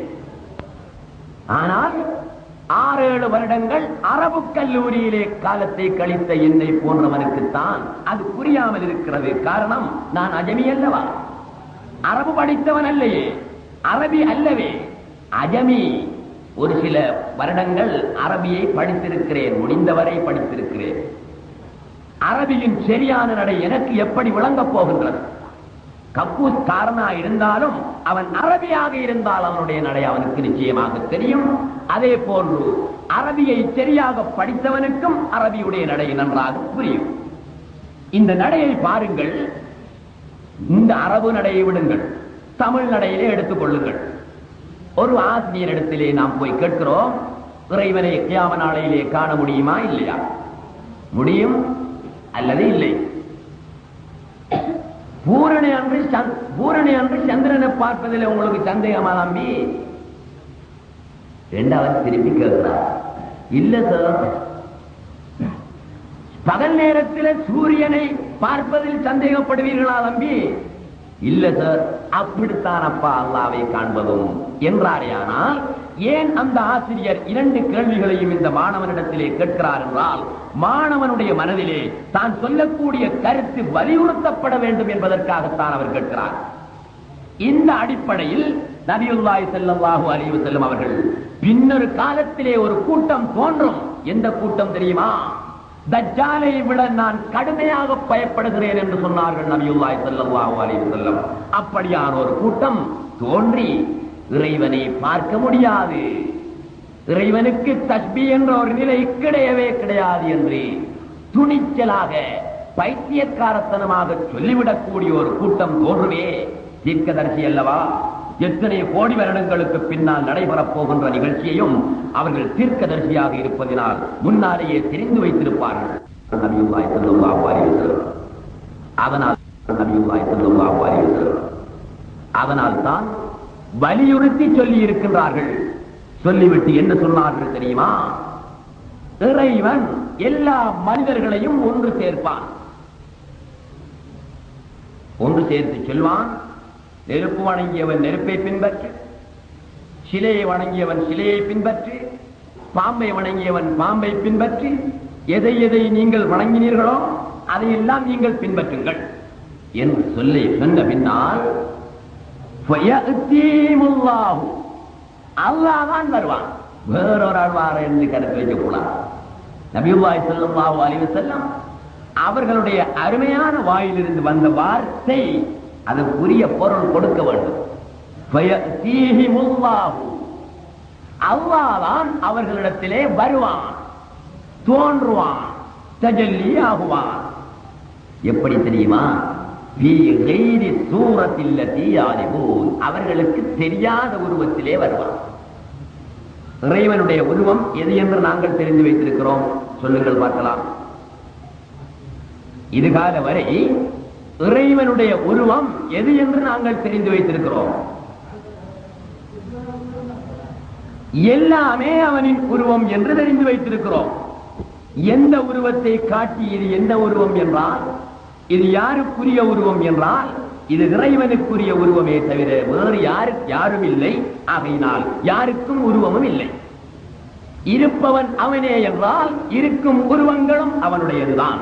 ஆனால் ஆறேழு வருடங்கள் அரபு கல்லூரியிலே காலத்தை கழித்த என்னை போன்றவனுக்குத்தான் அது புரியாமல் இருக்கிறது காரணம் நான் அஜமி அல்லவா அரபு படித்தவன் அல்லையே அரபி அல்லவே அஜமி ஒரு சில வருடங்கள் அரபியை படித்திருக்கிறேன் முடிந்தவரை படித்திருக்கிறேன் அரபியின் சரியான நடை எனக்கு எப்படி விளங்கப் போகின்றது கப்பூஸ் காரனா இருந்தாலும் அவன் அரபியாக இருந்தால் அவனுடைய நடை அவனுக்கு நிச்சயமாக தெரியும் அதே போன்று அரபியை சரியாக படித்தவனுக்கும் அரபியுடைய நடை நன்றாக புரியும் இந்த நடையை பாருங்கள் இந்த அரபு நடையை விடுங்கள் தமிழ் நடையிலே எடுத்துக் கொள்ளுங்கள் ஒரு ஆசிரியர் இடத்திலே நாம் போய் கேட்கிறோம் இறைவனை கியாம நாளையிலே காண முடியுமா இல்லையா முடியும் அல்லது இல்லை பூரணி அன்று சந்த்- பூரணி அன்று சந்திரனை பார்ப்பதில் உங்களுக்கு சந்தேகமா தம்பி ரெண்டாவது திருப்பி கேட்கிறார் இல்ல சார் பகல் நேரத்தில் சூரியனை பார்ப்பதில் சந்தேகப்படுவீர்களா தம்பி இல்ல சார் அப்படித்தான் அப்பா அல்லாவை காண்பதும் என்றாரேயானால் ஏன் அந்த ஆசிரியர் இரண்டு கேள்விகளையும் இந்த மாணவனிடத்திலே கேட்கிறார் என்றால் மாணவனுடைய மனதிலே தான் சொல்லக்கூடிய கருத்து வலியுறுத்தப்பட வேண்டும் என்பதற்காகத்தான் அவர் கேட்கிறார் இந்த அடிப்படையில் நபியுல்லாஹி ஸல்லல்லாஹு அலைஹி வஸல்லம் அவர்கள் பின்னொரு காலத்திலே ஒரு கூட்டம் தோன்றும் எந்த கூட்டம் தெரியுமா தஜ்ஜாலை விட நான் கடுமையாக பயப்படுகிறேன் என்று சொன்னார்கள் நபியுல்லாஹி ஸல்லல்லாஹு அலைஹி வஸல்லம் அப்படியான ஒரு கூட்டம் தோன்றி இறைவனை பார்க்க முடியாது இறைவனுக்கு தஸ்பி என்ற ஒரு நிலை கிடையவே கிடையாது என்று துணிச்சலாக பைத்தியக்காரத்தனமாக சொல்லிவிடக்கூடிய ஒரு கூட்டம் தோன்றுமே தீர்க்கதரிசி அல்லவா எத்தனை கோடி வருடங்களுக்கு பின்னால் நடைபெறப் போகின்ற நிகழ்ச்சியையும் அவர்கள் தீர்க்கதரிசியாக இருப்பதினால் முன்னாலேயே தெரிந்து வைத்திருப்பார்கள் நபியுல்லாஹி ஸல்லல்லாஹு அலைஹி வஸல்லம் அதனால் நபியுல்லாஹி ஸல்லல்லாஹு அலைஹி வஸல்லம் அதனால் தான் வலியுறுத்தி சொல்லி இருக்கின்றார்கள் சொல்லிவிட்டு என்ன சொன்னார்கள் தெரியுமா இறைவன் எல்லா மனிதர்களையும் ஒன்று சேர்ப்பான் ஒன்று சேர்த்து சொல்வான் நெருப்பு வணங்கியவன் நெருப்பை பின்பற்று சிலையை வணங்கியவன் சிலையை பின்பற்றி பாம்பை வணங்கியவன் பாம்பை பின்பற்றி எதை எதை நீங்கள் வணங்கினீர்களோ அதையெல்லாம் நீங்கள் பின்பற்றுங்கள் என்று சொல்லி சொன்ன பின்னால் ஃபயஅத்தீமுல்லாஹு. அல்லாஹ் தான் வருவான் வேறொரு ஆள் வார என்று கருத்து வைக்க கூடாது நபியுல்லாஹி ஸல்லல்லாஹு அலைஹி வஸல்லம் அவர்களுடைய அருமையான வாயிலிருந்து வந்த வார்த்தை அதற்குரிய பொருள் கொடுக்க வேண்டும் ஃபயஅத்தீஹிமுல்லாஹு. அல்லாதான் அவர்களிடத்திலே வருவான் தோன்றுவான் தஜல்லி ஆகுவான் எப்படி தெரியுமா ஃபீ கைரி சூரத்தில்லதி யாரிபூன். அவர்களுக்கு தெரியாத உருவத்திலே வருவான் இறைவனுடைய உருவம் எது என்று நாங்கள் தெரிந்து வைத்திருக்கிறோம் சொல்லுங்கள் பார்க்கலாம் இதுகால வரை இறைவனுடைய உருவம் எது என்று நாங்கள் தெரிந்து வைத்திருக்கிறோம் எல்லாமே அவனின் உருவம் என்று தெரிந்து வைத்திருக்கிறோம் எந்த உருவத்தை காட்டி இது எந்த உருவம் என்றால் இது யாருக்குரிய உருவம் என்றால் இது இறைவனுக்குரிய உருவமே தவிர வேறு யாரு யாரும் இல்லை ஆகையினால் யாருக்கும் உருவமும் இல்லை இருப்பவன் அவனே என்றால் இருக்கும் உருவங்களும் அவனுடையதுதான்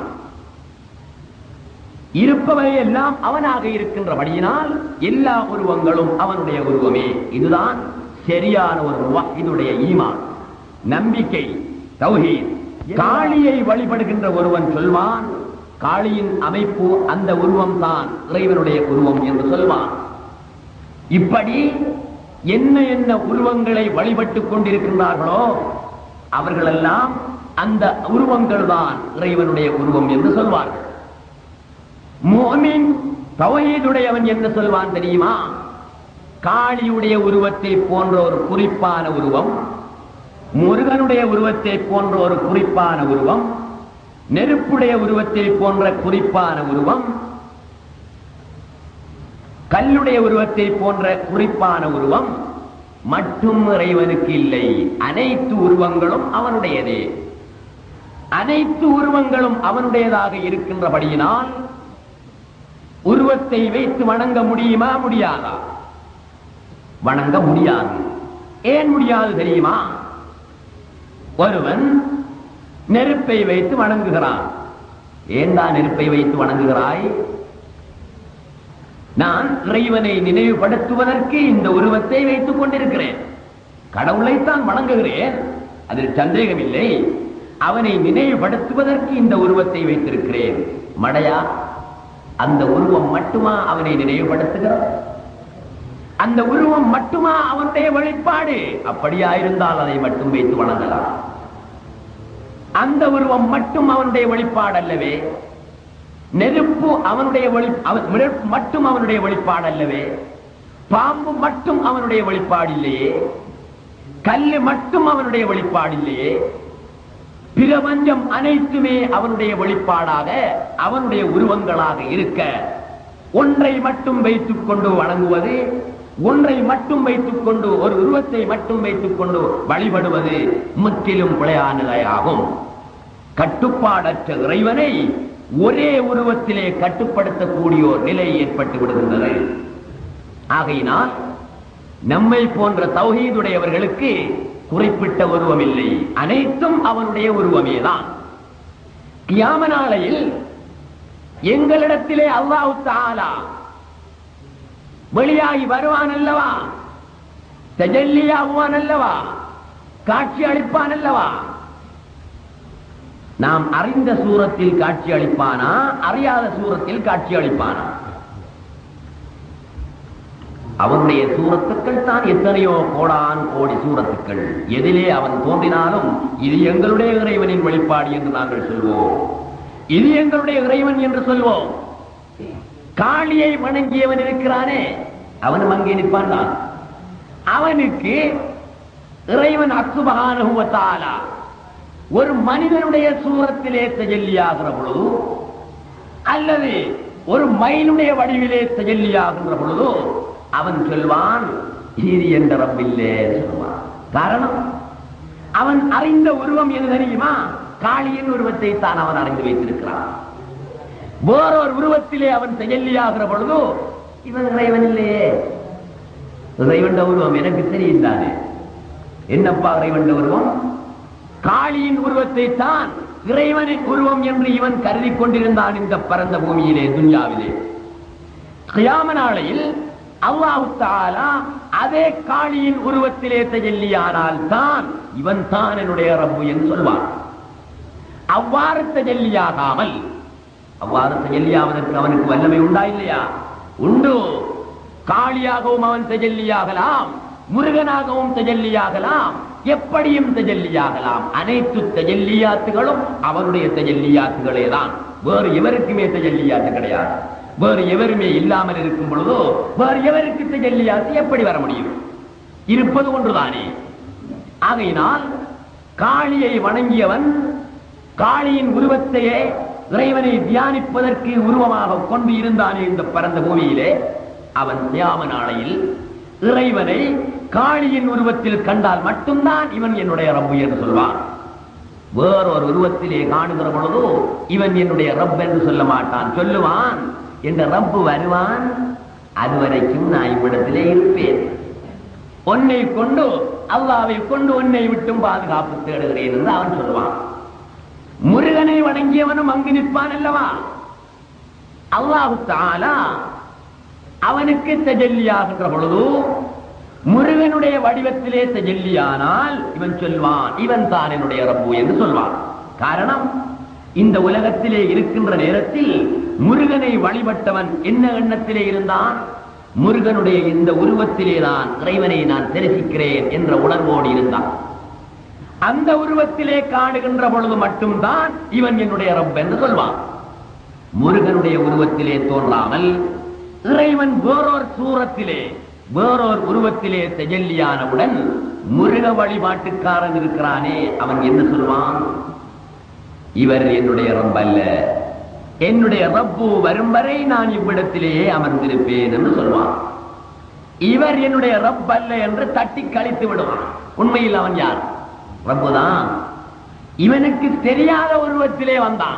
இருப்பவரை எல்லாம் அவனாக இருக்கின்றபடியினால் எல்லா உருவங்களும் அவனுடைய உருவமே இதுதான் சரியான ஒரு இதனுடைய ஈமான் நம்பிக்கை தௌஹீத் காளியை வழிபடுகின்ற ஒருவன் சொல்வான் காளியின் அமைப்பு அந்த உருவம் தான் இறைவனுடைய உருவம் என்று சொல்வான் இப்படி என்ன என்ன உருவங்களை வழிபட்டுக் கொண்டிருக்கின்றார்களோ அவர்களெல்லாம் அந்த உருவங்கள் தான் இறைவனுடைய உருவம் என்று சொல்வார்கள் மோமின் தவஹீதுடையவன் என்ன சொல்வான் தெரியுமா காளியுடைய உருவத்தை போன்ற ஒரு குறிப்பான உருவம் முருகனுடைய உருவத்தை போன்ற ஒரு குறிப்பான உருவம் நெருப்புடைய உருவத்தை போன்ற குறிப்பான உருவம் கல்லுடைய உருவத்தை போன்ற குறிப்பான உருவம் மட்டும் இறைவனுக்கு இல்லை அனைத்து உருவங்களும் அவனுடையதே அனைத்து உருவங்களும் அவனுடையதாக இருக்கின்றபடியினால் உருவத்தை வைத்து வணங்க முடியுமா முடியாதா வணங்க முடியாது ஏன் முடியாது தெரியுமா ஒருவன் நெருப்பை வைத்து வணங்குகிறான் ஏண்டா நெருப்பை வைத்து வணங்குகிறாய் நான் இறைவனை நினைவுபடுத்துவதற்கு இந்த உருவத்தை வைத்துக் கொண்டிருக்கிறேன் கடவுளைத்தான் வணங்குகிறேன் அதில் சந்தேகமில்லை அவனை நினைவுபடுத்துவதற்கு இந்த உருவத்தை வைத்திருக்கிறேன் மடையா அந்த உருவம் மட்டுமா அவனை நினைவுபடுத்துகிறார் அந்த உருவம் மட்டுமா அவனுடைய வழிபாடு அப்படியா இருந்தால் அதை மட்டும் வைத்து வணங்கலாம் அந்த உருவம் மட்டும் அவனுடைய வழிபாடு அல்லவே நெருப்பு அவனுடைய வழி அவன் நெருப்பு மட்டும் அவனுடைய வழிபாடு அல்லவே பாம்பு மட்டும் அவனுடைய வழிபாடு இல்லையே கல்லு மட்டும் அவனுடைய வழிபாடு இல்லையே பிரபஞ்சம் அனைத்துமே அவனுடைய வெளிப்பாடாக அவனுடைய உருவங்களாக இருக்க ஒன்றை மட்டும் வைத்துக் கொண்டு வணங்குவது ஒன்றை மட்டும் வைத்துக் கொண்டு ஒரு உருவத்தை மட்டும் வைத்துக் கொண்டு வழிபடுவது முற்றிலும் பிழையானதாகும் கட்டுப்பாடற்ற இறைவனை ஒரே உருவத்திலே கட்டுப்படுத்தக்கூடிய ஒரு நிலை ஏற்பட்டு விடுகின்றது ஆகையினால் நம்மை போன்ற தௌஹீதுடையவர்களுக்கு குறிப்பிட்ட உருவம் இல்லை அனைத்தும் அவனுடைய உருவமேதான் கியாம நாளையில் எங்களிடத்திலே அல்லாஹு தாலா வெளியாகி வருவான் அல்லவா தஜல்லியாகுவான் அல்லவா காட்சி அளிப்பான் அல்லவா நாம் அறிந்த சூரத்தில் காட்சி அளிப்பானா அறியாத சூரத்தில் காட்சி அளிப்பானா அவனுடைய சூரத்துக்கள் தான் எத்தனையோ கோடான் கோடி சூரத்துக்கள் எதிலே அவன் தோன்றினாலும் இது எங்களுடைய இறைவனின் வெளிப்பாடு என்று நாங்கள் சொல்வோம் இது எங்களுடைய இறைவன் என்று சொல்வோம் காளியை வணங்கியவன் இருக்கிறானே அவனும் அங்கே நிற்பான் தான் அவனுக்கு இறைவன் அசுபகானுவத்தாலா ஒரு மனிதனுடைய சூரத்திலே தஜல்லியாகிற பொழுது அல்லது ஒரு மயிலுடைய வடிவிலே தஜல்லியாகின்ற பொழுது அவன் சொல்வான் இது என்ற ரப்பில்லே சொல்வான் காரணம் அவன் அறிந்த உருவம் எது தெரியுமா காளியின் உருவத்தை தான் அவன் அறிந்து வைத்திருக்கிறான் வேறொரு உருவத்திலே அவன் செயல்லியாகிற பொழுது இவன் இறைவன் இல்லையே இறைவன் உருவம் எனக்கு தெரியும் தானே என்னப்பா இறைவன் உருவம் காளியின் உருவத்தை தான் இறைவனின் உருவம் என்று இவன் கருதி கொண்டிருந்தான் இந்த பரந்த பூமியிலே துன்யாவிலே கியாம நாளையில் அல்லாஹு தாலா அதே காளியின் உருவத்திலே தஜல்லியானால் தான் இவன் தான் என்னுடைய ரப்பு என்று சொல்வான் அவ்வாறு தஜல்லியாகாமல் அவ்வாறு தஜல்லியாவதற்கு அவனுக்கு வல்லமை உண்டா இல்லையா உண்டு காளியாகவும் அவன் தஜல்லியாகலாம் முருகனாகவும் தஜல்லியாகலாம் எப்படியும் தஜல்லியாகலாம் அனைத்து தஜல்லியாத்துகளும் அவருடைய தஜல்லியாத்துகளே தான் வேறு எவருக்குமே தஜல்லியாத்து கிடையாது வேறு எவருமே இல்லாமல் இருக்கும் பொழுதோ வேறு எவருக்கு தஜல்லியாத்து எப்படி வர முடியும் இருப்பது ஒன்றுதானே ஆகையினால் காளியை வணங்கியவன் காளியின் உருவத்தையே இறைவனை தியானிப்பதற்கு உருவமாக கொண்டு இருந்தானே இந்த பரந்த பூமியிலே அவன் தியாம நாளையில் இறைவனை காளியின் உருவத்தில் கண்டால் மட்டும்தான் இவன் என்னுடைய ரப்பு என்று சொல்வான் வேறொரு உருவத்திலே காணுகிற பொழுதோ இவன் என்னுடைய ரப் என்று சொல்ல மாட்டான் சொல்லுவான் என்ற ரப்பு வருவான் அதுவரைக்கும் நான் இவ்விடத்திலே இருப்பேன் உன்னை கொண்டு அல்லாவை கொண்டு உன்னை விட்டும் பாதுகாப்பு தேடுகிறேன் என்று அவன் சொல்லுவான் முருகனை வணங்கியவனும் அங்கு நிற்பான் அல்லவா அல்லாஹு தாலா அவனுக்கு தஜல்லியாகின்ற பொழுது முருகனுடைய வடிவத்திலே தஜல்லியானால் இவன் சொல்வான் இவன் தான் என்னுடைய ரப்பு என்று சொல்வான் காரணம் இந்த உலகத்திலே இருக்கின்ற நேரத்தில் முருகனை வழிபட்டவன் என்ன எண்ணத்திலே இருந்தான் முருகனுடைய இந்த உருவத்திலே தான் இறைவனை நான் தரிசிக்கிறேன் என்ற உணர்வோடு இருந்தான் அந்த உருவத்திலே காணுகின்ற பொழுது மட்டும்தான் இவன் என்னுடைய ரப் என்று சொல்வான் முருகனுடைய உருவத்திலே தோன்றாமல் இறைவன் வேறோர் சூரத்திலே வேறோர் உருவத்திலே தஜல்லியானவுடன் முருக வழிபாட்டுக்காரன் இருக்கிறானே அவன் என்ன சொல்வான் இவர் என்னுடைய ரப் அல்ல என்னுடைய ரப்பு வரும் வரை நான் இவ்விடத்திலேயே அமர்ந்திருப்பேன் என்று சொல்வான் இவர் என்னுடைய ரப் அல்ல என்று தட்டி கழித்து விடுவான் உண்மையில் அவன் யார் ரப்புதான் இவனுக்கு தெரியாத உருவத்திலே வந்தான்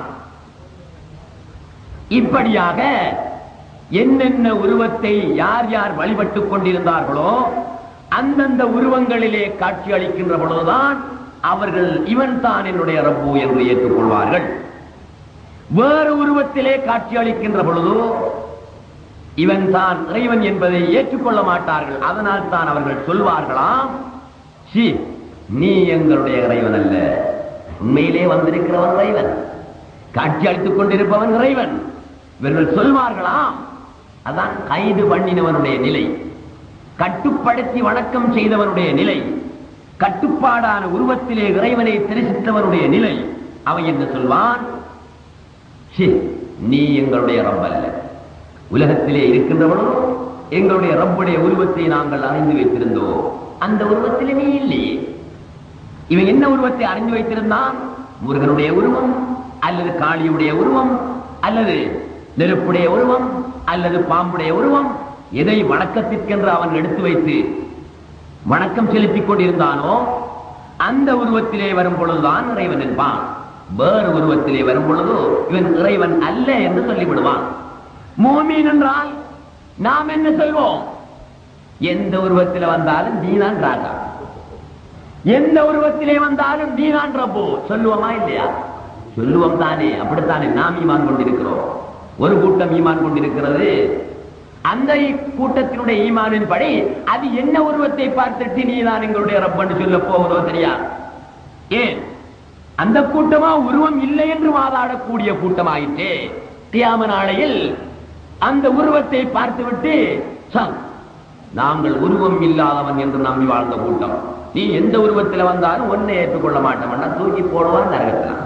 இப்படியாக என்னென்ன உருவத்தை யார் யார் வழிபட்டுக் கொண்டிருந்தார்களோ அந்தந்த உருவங்களிலே காட்சி அளிக்கின்ற பொழுதுதான் அவர்கள் இவன் தான் என்னுடைய ரப்பு என்று ஏற்றுக்கொள்வார்கள் வேறு உருவத்திலே காட்சி அளிக்கின்ற பொழுது இவன் தான் இறைவன் என்பதை ஏற்றுக்கொள்ள மாட்டார்கள் அதனால் தான் அவர்கள் சொல்வார்களாம் சி நீ எங்களுடைய இறைவன் அல்ல உண்மையிலே வந்திருக்கிறவன் இறைவன் காட்சி அளித்துக் கொண்டிருப்பவன் இறைவன் இவர்கள் சொல்வார்களாம் அதான் கைது பண்ணினவனுடைய நிலை கட்டுப்படுத்தி வணக்கம் செய்தவனுடைய நிலை கட்டுப்பாடான உருவத்திலே இறைவனை தரிசித்தவனுடைய நிலை அவன் என்று சொல்வான் "சி, நீ எங்களுடைய ரப் அல்ல உலகத்திலே இருக்கின்றவனும் எங்களுடைய ரப்புடைய உருவத்தை நாங்கள் அறிந்து வைத்திருந்தோம் அந்த உருவத்திலே நீ இல்லையே இவன் என்ன உருவத்தை அறிந்து வைத்திருந்தான் முருகனுடைய உருவம் அல்லது காளியுடைய உருவம் அல்லது நெருப்புடைய உருவம் அல்லது பாம்புடைய உருவம் எதை வணக்கத்திற்கென்று அவன் எடுத்து வைத்து வணக்கம் செலுத்திக் கொண்டிருந்தானோ அந்த உருவத்திலே வரும் பொழுதுதான் இறைவன் என்பான் வேறு உருவத்திலே வரும் பொழுது இவன் இறைவன் அல்ல என்று சொல்லிவிடுவான் மூமீன் என்றால் நாம் என்ன சொல்வோம் எந்த உருவத்தில் வந்தாலும் நீதான் ராஜா எந்த உருவத்திலே வந்தாலும் நீதான் ரப்பு சொல்லுவோமா இல்லையா சொல்லுவோம் தானே அப்படித்தானே நாம் ஈமான் கொண்டிருக்கிறோம் ஒரு கூட்டம் ஈமான் கொண்டிருக்கிறது அந்த கூட்டத்தினுடைய ஈமானின் படி அது என்ன உருவத்தை பார்த்துட்டு நீதான் எங்களுடைய ரப்பன்னு சொல்ல போவதோ தெரியாது ஏன் அந்த கூட்டமா உருவம் இல்லை என்று வாதாடக்கூடிய கூட்டமாயிற்றே தியாம நாளையில் அந்த உருவத்தை பார்த்துவிட்டு "சம், நாங்கள் உருவம் இல்லாதவன் என்று நம்பி வாழ்ந்த கூட்டம் நீ எந்த உருவத்தில் வந்தாலும் ஒன்னை ஏற்றுக்கொள்ள மாட்டோம்னா தூக்கி போடுவான் நரகத்தில்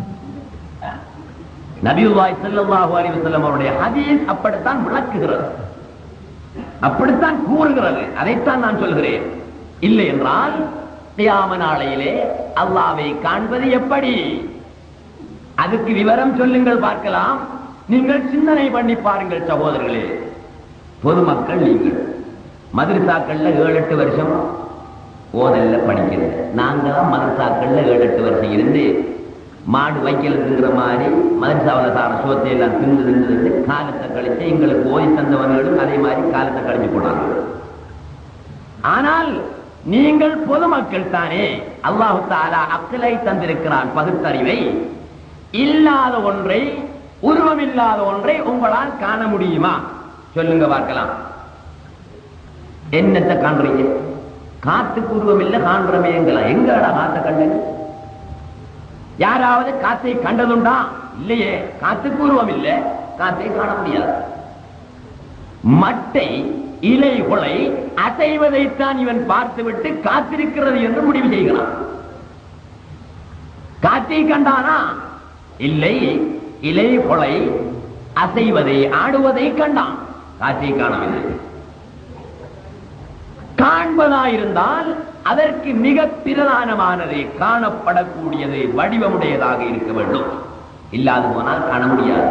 நபியுல்லாஹி ஸல்லல்லாஹு அலைஹி வஸல்லம் அவருடைய ஹதீஸ் அப்படித்தான் விளக்குகிறது அப்படித்தான் கூறுகிறது அதைத்தான் நான் சொல்கிறேன் இல்லை என்றால் கியாம நாளையிலே அல்லாவை காண்பது எப்படி அதுக்கு விவரம் சொல்லுங்கள் பார்க்கலாம் நீங்கள் சிந்தனை பண்ணி பாருங்கள் சகோதரர்களே பொதுமக்கள் நீங்கள் மதுரசாக்கள்ல ஏழு எட்டு வருஷம் ஓதல்ல படிக்கிறது நாங்க தான் மதரசாக்கள்ல ஏழு எட்டு வருஷம் இருந்து மாடு வைக்கல் திங்கிற மாதிரி மதரசாவில் சார சோத்தை எல்லாம் தின்று தின்று தின்று காலத்தை கழித்து எங்களுக்கு ஓய் தந்தவர்களும் அதே மாதிரி காலத்தை கழிச்சு போனாங்க ஆனால் நீங்கள் பொதுமக்கள் தானே அல்லாஹு தாலா அக்கலை தந்திருக்கிறான் பகுத்தறிவை இல்லாத ஒன்றை உருவம் இல்லாத ஒன்றை உங்களால் காண முடியுமா சொல்லுங்க பார்க்கலாம் என்னத்தை காண்றீங்க காத்துக்கு உருவம் இல்ல காண்றமேங்களா எங்கடா காத்த கண்டது யாராவது காத்தை கண்டதுண்டா இல்லையே காத்துக்கு உருவம் இல்ல காத்தை காண முடியாது மட்டை இலை கொலை அசைவதைத்தான் இவன் பார்த்துவிட்டு காத்திருக்கிறது என்று முடிவு செய்கிறான் காற்றை கண்டானா இல்லை இலை கொலை அசைவதை ஆடுவதை கண்டான் காற்றை காணவில்லை காண்பதாயிருந்தால் அதற்கு மிக பிரதானமானது காணப்படக்கூடியது வடிவமுடையதாக இருக்க வேண்டும் இல்லாது போனால் காண முடியாது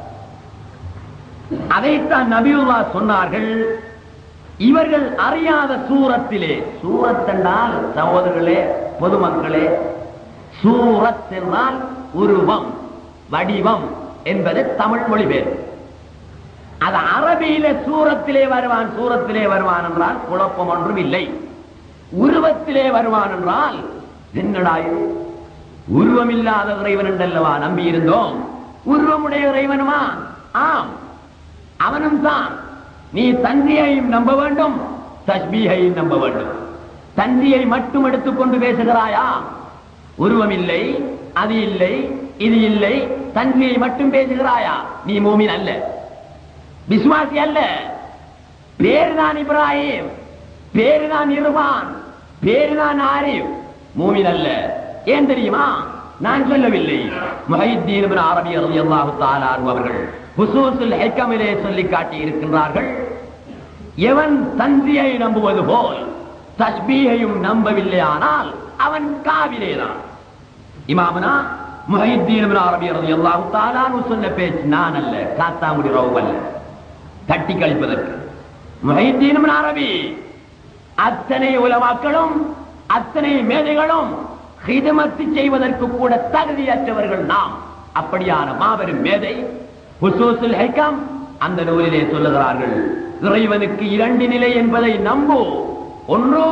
அதைத்தான் நபியுல்லா சொன்னார்கள் இவர்கள் அறியாத சூரத்திலே சூரத் என்றால் சகோதரர்களே பொதுமக்களே சூரத் என்றால் உருவம் வடிவம் என்பது தமிழ் மொழிபெயர் அது அரபியில சூரத்திலே வருவான் சூரத்திலே வருவான் என்றால் குழப்பம் ஒன்றும் இல்லை உருவத்திலே வருவான் என்றால் என்னடா இது உருவமில்லாத இறைவன் என்றல்லவா நம்பி இருந்தோம் உருவமுடைய இறைவனுமா ஆம் அவனும் தான் நீ தந்தையையும் நம்ப வேண்டும் தஸ்பீகையும் நம்ப வேண்டும் தந்தையை மட்டும் எடுத்துக்கொண்டு பேசுகிறாயா உருவம் இல்லை அது இல்லை இது இல்லை தந்தையை மட்டும் பேசுகிறாயா நீ மூமின் அல்ல விசுவாசி அல்ல பேருதான் இப்ராஹிம் பேருதான் இருவான் பேருதான் ஆரிஃப் மூமின் அல்ல ஏன் தெரியுமா நான் சொல்லவில்லை முஹைத்தீன் இப்னு அரபி ரலியல்லாஹு தஆலா அன்ஹு அவர்கள் ஹுசூஸுல் ஹிக்கமிலே சொல்லி காட்டி இருக்கின்றார்கள் எவன் தந்தியை நம்புவது போல் தஸ்பீகையும் நம்பவில்லை ஆனால் அவன் காவிரேதான் இமாமனா முஹைத்தீன் இப்னு அரபி ரலியல்லாஹு தஆலா அன்ஹு சொன்ன பேச்சு நான் அல்ல காத்தாங்குடி ரவு அல்ல தட்டி கழிப்பதற்கு முஹைத்தீன் இப்னு அரபி அத்தனை உலமாக்களும் அத்தனை மேதைகளும் ஹிதமத்து செய்வதற்கு கூட தகுதியற்றவர்கள் நாம் அப்படியான மாபெரும் மேதை ஹுசூசுல் ஹைக்கம் அந்த நூலிலே சொல்லுகிறார்கள் இறைவனுக்கு இரண்டு நிலை என்பதை நம்பு ஒன்று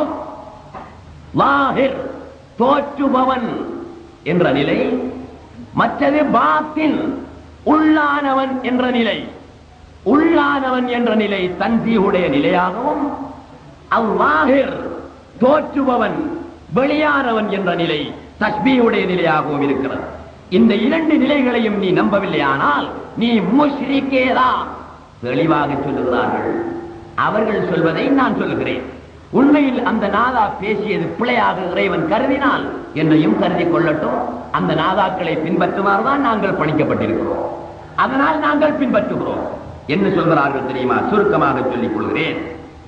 லாஹிர் தோற்றுபவன் என்ற நிலை மற்றது பாத்தின் உள்ளானவன் என்ற நிலை உள்ளானவன் என்ற நிலை தன்சியுடைய நிலையாகவும் அவ்வாஹிர் தோற்றுபவன் வெளியானவன் என்ற நிலை தஸ்பீயுடைய நிலையாகவும் இருக்கிறது இந்த இரண்டு நிலைகளையும் நீ நம்பவில்லையானால் நீ முஷ்ரிக்கேதா தெளிவாக சொல்லுகிறார்கள் அவர்கள் சொல்வதை நான் சொல்லுகிறேன் உண்மையில் அந்த நாதா பேசியது பிழையாக இறைவன் கருதினால் என்னையும் கருதி கொள்ளட்டும் அந்த நாதாக்களை பின்பற்றுமாறுதான் நாங்கள் பணிக்கப்பட்டிருக்கிறோம் அதனால் நாங்கள் பின்பற்றுகிறோம் என்ன சொல்கிறார்கள் தெரியுமா சுருக்கமாக சொல்லிக் கொள்கிறேன்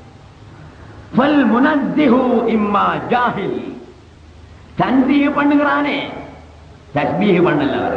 فالمنزه இம்மா ஜாஹில் தன்சீக பண்ணுகிறானே தஸ்பீக பண்ணல அவர்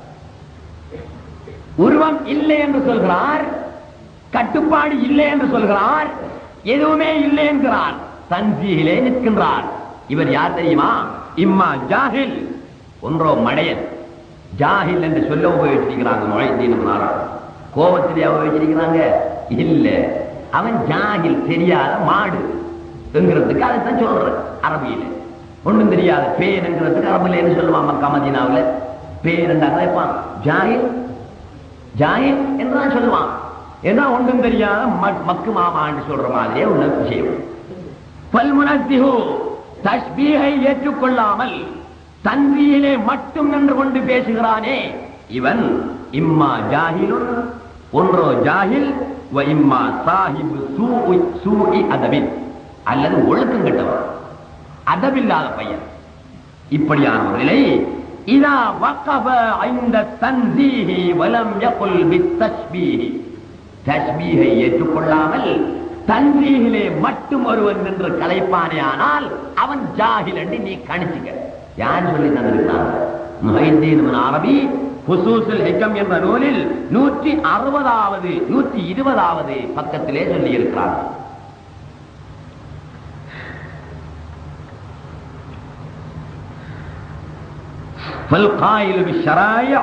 உருவம் இல்லை என்று சொல்கிறார் கட்டுப்பாடு இல்லை என்று சொல்கிறார் எதுவுமே இல்லை என்கிறார் தன்சீகிலே நிற்கின்றார் இவர் யார் தெரியுமா இம்மா ஜாஹில் ஒன்றோ மடையன் ஜாஹில் என்று சொல்ல உபயோகிச்சிருக்கிறாங்க மொழித்தீன் கோபத்திலே உபயோகிச்சிருக்கிறாங்க இல்ல அவன் ஜாகில் தெரியாத மாடு என்கிறதுக்கு அதைத்தான் சொல்றேன் அரபியில ஒண்ணும் தெரியாத பேன் என்கிறதுக்கு அரபில என்ன சொல்லுவான் மக்கா மதீனாவுல பேன் என்றாங்க வைப்பான் ஜாகில் ஜாகில் என்றுதான் சொல்லுவான் ஏன்னா ஒன்றும் தெரியாத ம- மக்கு மாமான்னு சொல்ற மாதிரியே உள்ள விஷயம் பல்முனத்திஹு தஸ்பீகை ஏற்றுக்கொள்ளாமல் தன்வியிலே மட்டும் நின்று கொண்டு பேசுகிறானே இவன் இம்மா ஜாஹிலுன் ஒன்றோ ஜாஹில் வ இம்மா சாஹிபு சூஇ சூஇ அதபின் அல்லது ஒழுக்கம் கெட்டவன் அதபில்லாத பையன் இப்படியான ஒரு நிலை இதா வக்கப ஐந்த தன்சீஹி வலம் யகுல் பித்தஸ்பீஹி தஸ்பீஹை ஏற்றுக்கொள்ளாமல் தன்சீகிலே மட்டும் ஒருவன் நின்று கலைப்பானே ஆனால் அவன் ஜாஹில் என்று நீ கணிச்சுக்க யார் சொல்லி தந்திருக்கிறார் முஹைத்தீன் இப்னு அரபி ஹுசூசுல் ஹிக்கம் என்ற நூலில் நூற்றி அறுபதாவது நூற்றி இருபதாவது பக்கத்திலே சொல்லி இருக்கிறார் فالقائل بالشرائع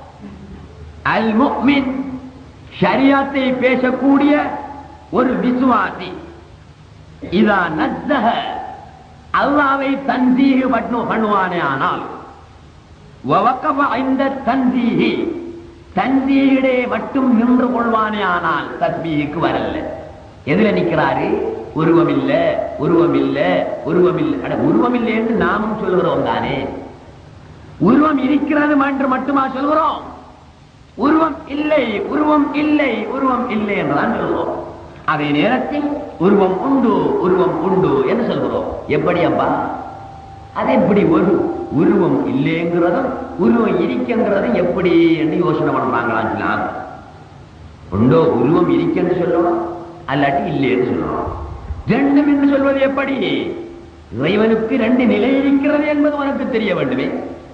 المؤمن ஷரியாத்தை பேசக்கூடிய ஒரு விசுவாசி இதா நத்தக அல்லாவை தன்சீகு பண்ணு பண்ணுவானே ஆனால் வவக்கப இந்த தன்சீகி தன்சீகிடே மட்டும் நின்று கொள்வானே ஆனால் தஸ்பீகுக்கு வரல எதுல நிக்கிறாரு உருவம் இல்ல உருவம் இல்ல உருவம் இல்ல அட உருவம் இல்லை என்று நாமும் சொல்கிறோம் தானே உருவம் இருக்கிறது என்று மட்டுமா சொல்கிறோம் உருவம் இல்லை உருவம் இல்லை உருவம் இல்லை என்றுதான் சொல்கிறோம் அதே நேரத்தில் உருவம் உண்டு உருவம் உண்டு என்று சொல்கிறோம் எப்படி அப்பா அது எப்படி ஒரு உருவம் இல்லைங்கிறதும் உருவம் இருக்கின்றதும் எப்படி என்று யோசனை பண்றாங்களான்னு சொல்லலாம் உண்டோ உருவம் இருக்கென்று சொல்லணும் அல்லாட்டி இல்லைன்னு சொல்லணும் ரெண்டும் என்று சொல்வது எப்படி இறைவனுக்கு ரெண்டு நிலை இருக்கிறது என்பது உனக்கு தெரிய வேண்டுமே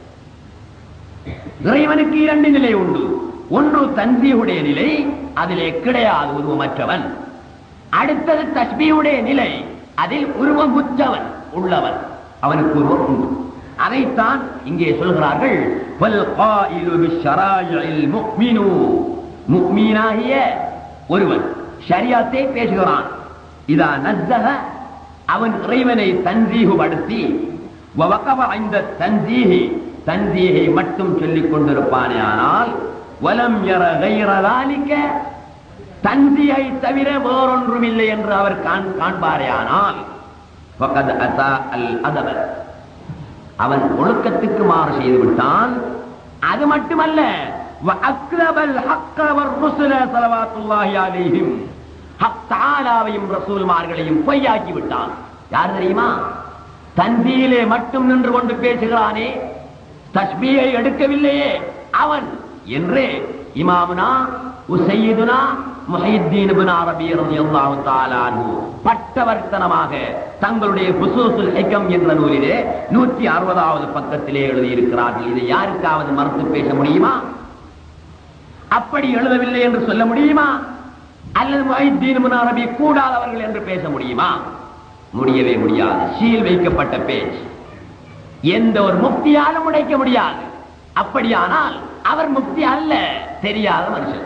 இறைவனுக்கு இரண்டு நிலை உண்டு ஒன்று தன்பியுடைய நிலை அதிலே கிடையாது உருவமற்றவன் அடுத்தது தஸ்பியுடைய நிலை அதில் உருவமுற்றவன் உள்ளவன் அவனுக்கு உருவம் உண்டு அதைத்தான் இங்கே சொல்கிறார்கள் "வல் காயிலு பிஷ்ஷராயிஇல் முஃமினு." முஃமீனாகிய ஒருவன் ஷரியாத்தை பேசுகிறான் இதா நஸ்ஸஹ அவன் இறைவனை தன்சீகுபடுத்தி வவகவ இந்த தன்சீஹி தன்சீஹை மட்டும் சொல்லிக் கொண்டிருப்பானே ஆனால் வலம் யர கைர ذلك தன்சியை தவிர வேறொன்றும் இல்லை என்று அவர் காண் காண்பாரேயானால் فقد أساء الأدب அவன் ஒழுக்கத்துக்கு மாறு செய்து விட்டான் அது மட்டுமல்ல وأكذب الحق والرسل صلوات الله عليهم ஹக் தஆலாவையும் ரசூல்மார்களையும் பொய்யாக்கி விட்டான் யார் தெரியுமா தந்தியிலே மட்டும் நின்று கொண்டு பேசுகிறானே தஸ்பீயை எடுக்கவில்லையே அவன் என்று இமாமுனா உசையிதுனா முஹைத்தீன் இப்னு அரபி ரலியல்லாஹு தஆலா அன்ஹு பட்டவர்த்தனமாக தங்களுடைய ஃபுசூசுல் ஹிகம் என்ற நூலிலே 160வது பக்கத்திலே எழுதி இருக்கிறார்கள் இதை யாருக்காவது மறுத்து பேச முடியுமா அப்படி எழுதவில்லை என்று சொல்ல முடியுமா அல்லது முஹைத்தீன் இப்னு அரபி கூடாதவர்கள் என்று பேச முடியுமா முடியவே முடியாது சீல் வைக்கப்பட்ட பேச்சு எந்த ஒரு முக்தியாலும் உடைக்க முடியாது அப்படியானால் அவர் முக்தி அல்ல தெரியாத மனுஷன்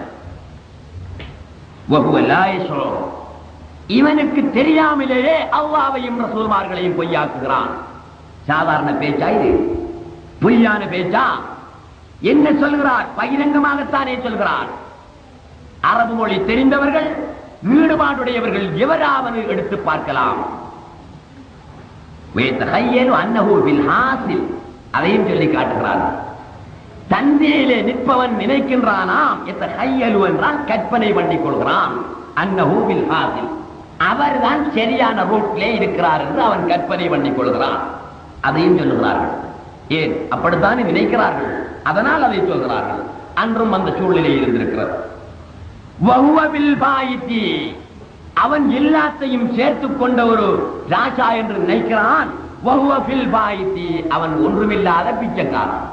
وهو لا يشعر. இவனுக்கு தெரியாமலேயே அல்லாவையும் ரசூல்மார்களையும் பொய்யாக்குகிறான் சாதாரண பேச்சா இது பொய்யான பேச்சா என்ன சொல்கிறார் பகிரங்கமாகத்தானே சொல்கிறார் அரபு மொழி தெரிந்தவர்கள் ஈடுபாடுடையவர்கள் எவராவது எடுத்து பார்க்கலாம் ويتخيل أنه بالحاصل அதையும் சொல்லி காட்டுகிறார் தந்தையிலே நிற்பவன் நினைக்கின்றானாம் எத்தகையலு என்றால் கற்பனை பண்ணிக் கொள்கிறான் அன்னஹூ பில் ஹாசில் அவர்தான் சரியான ரூட்லே இருக்கிறார் என்று அவன் கற்பனை பண்ணிக் கொள்கிறான் அதையும் சொல்லுகிறார்கள் ஏன் அப்படித்தானே நினைக்கிறார்கள் அதனால் அதை சொல்கிறார்கள் அன்றும் அந்த சூழ்நிலை இருந்திருக்கிறது வஹுவ பில் பாயித்தி அவன் எல்லாத்தையும் சேர்த்துக் கொண்ட ஒரு ராஜா என்று நினைக்கிறான் வஹுவ பில் பாயித்தி அவன் ஒன்றுமில்லாத பிச்சைக்காரன்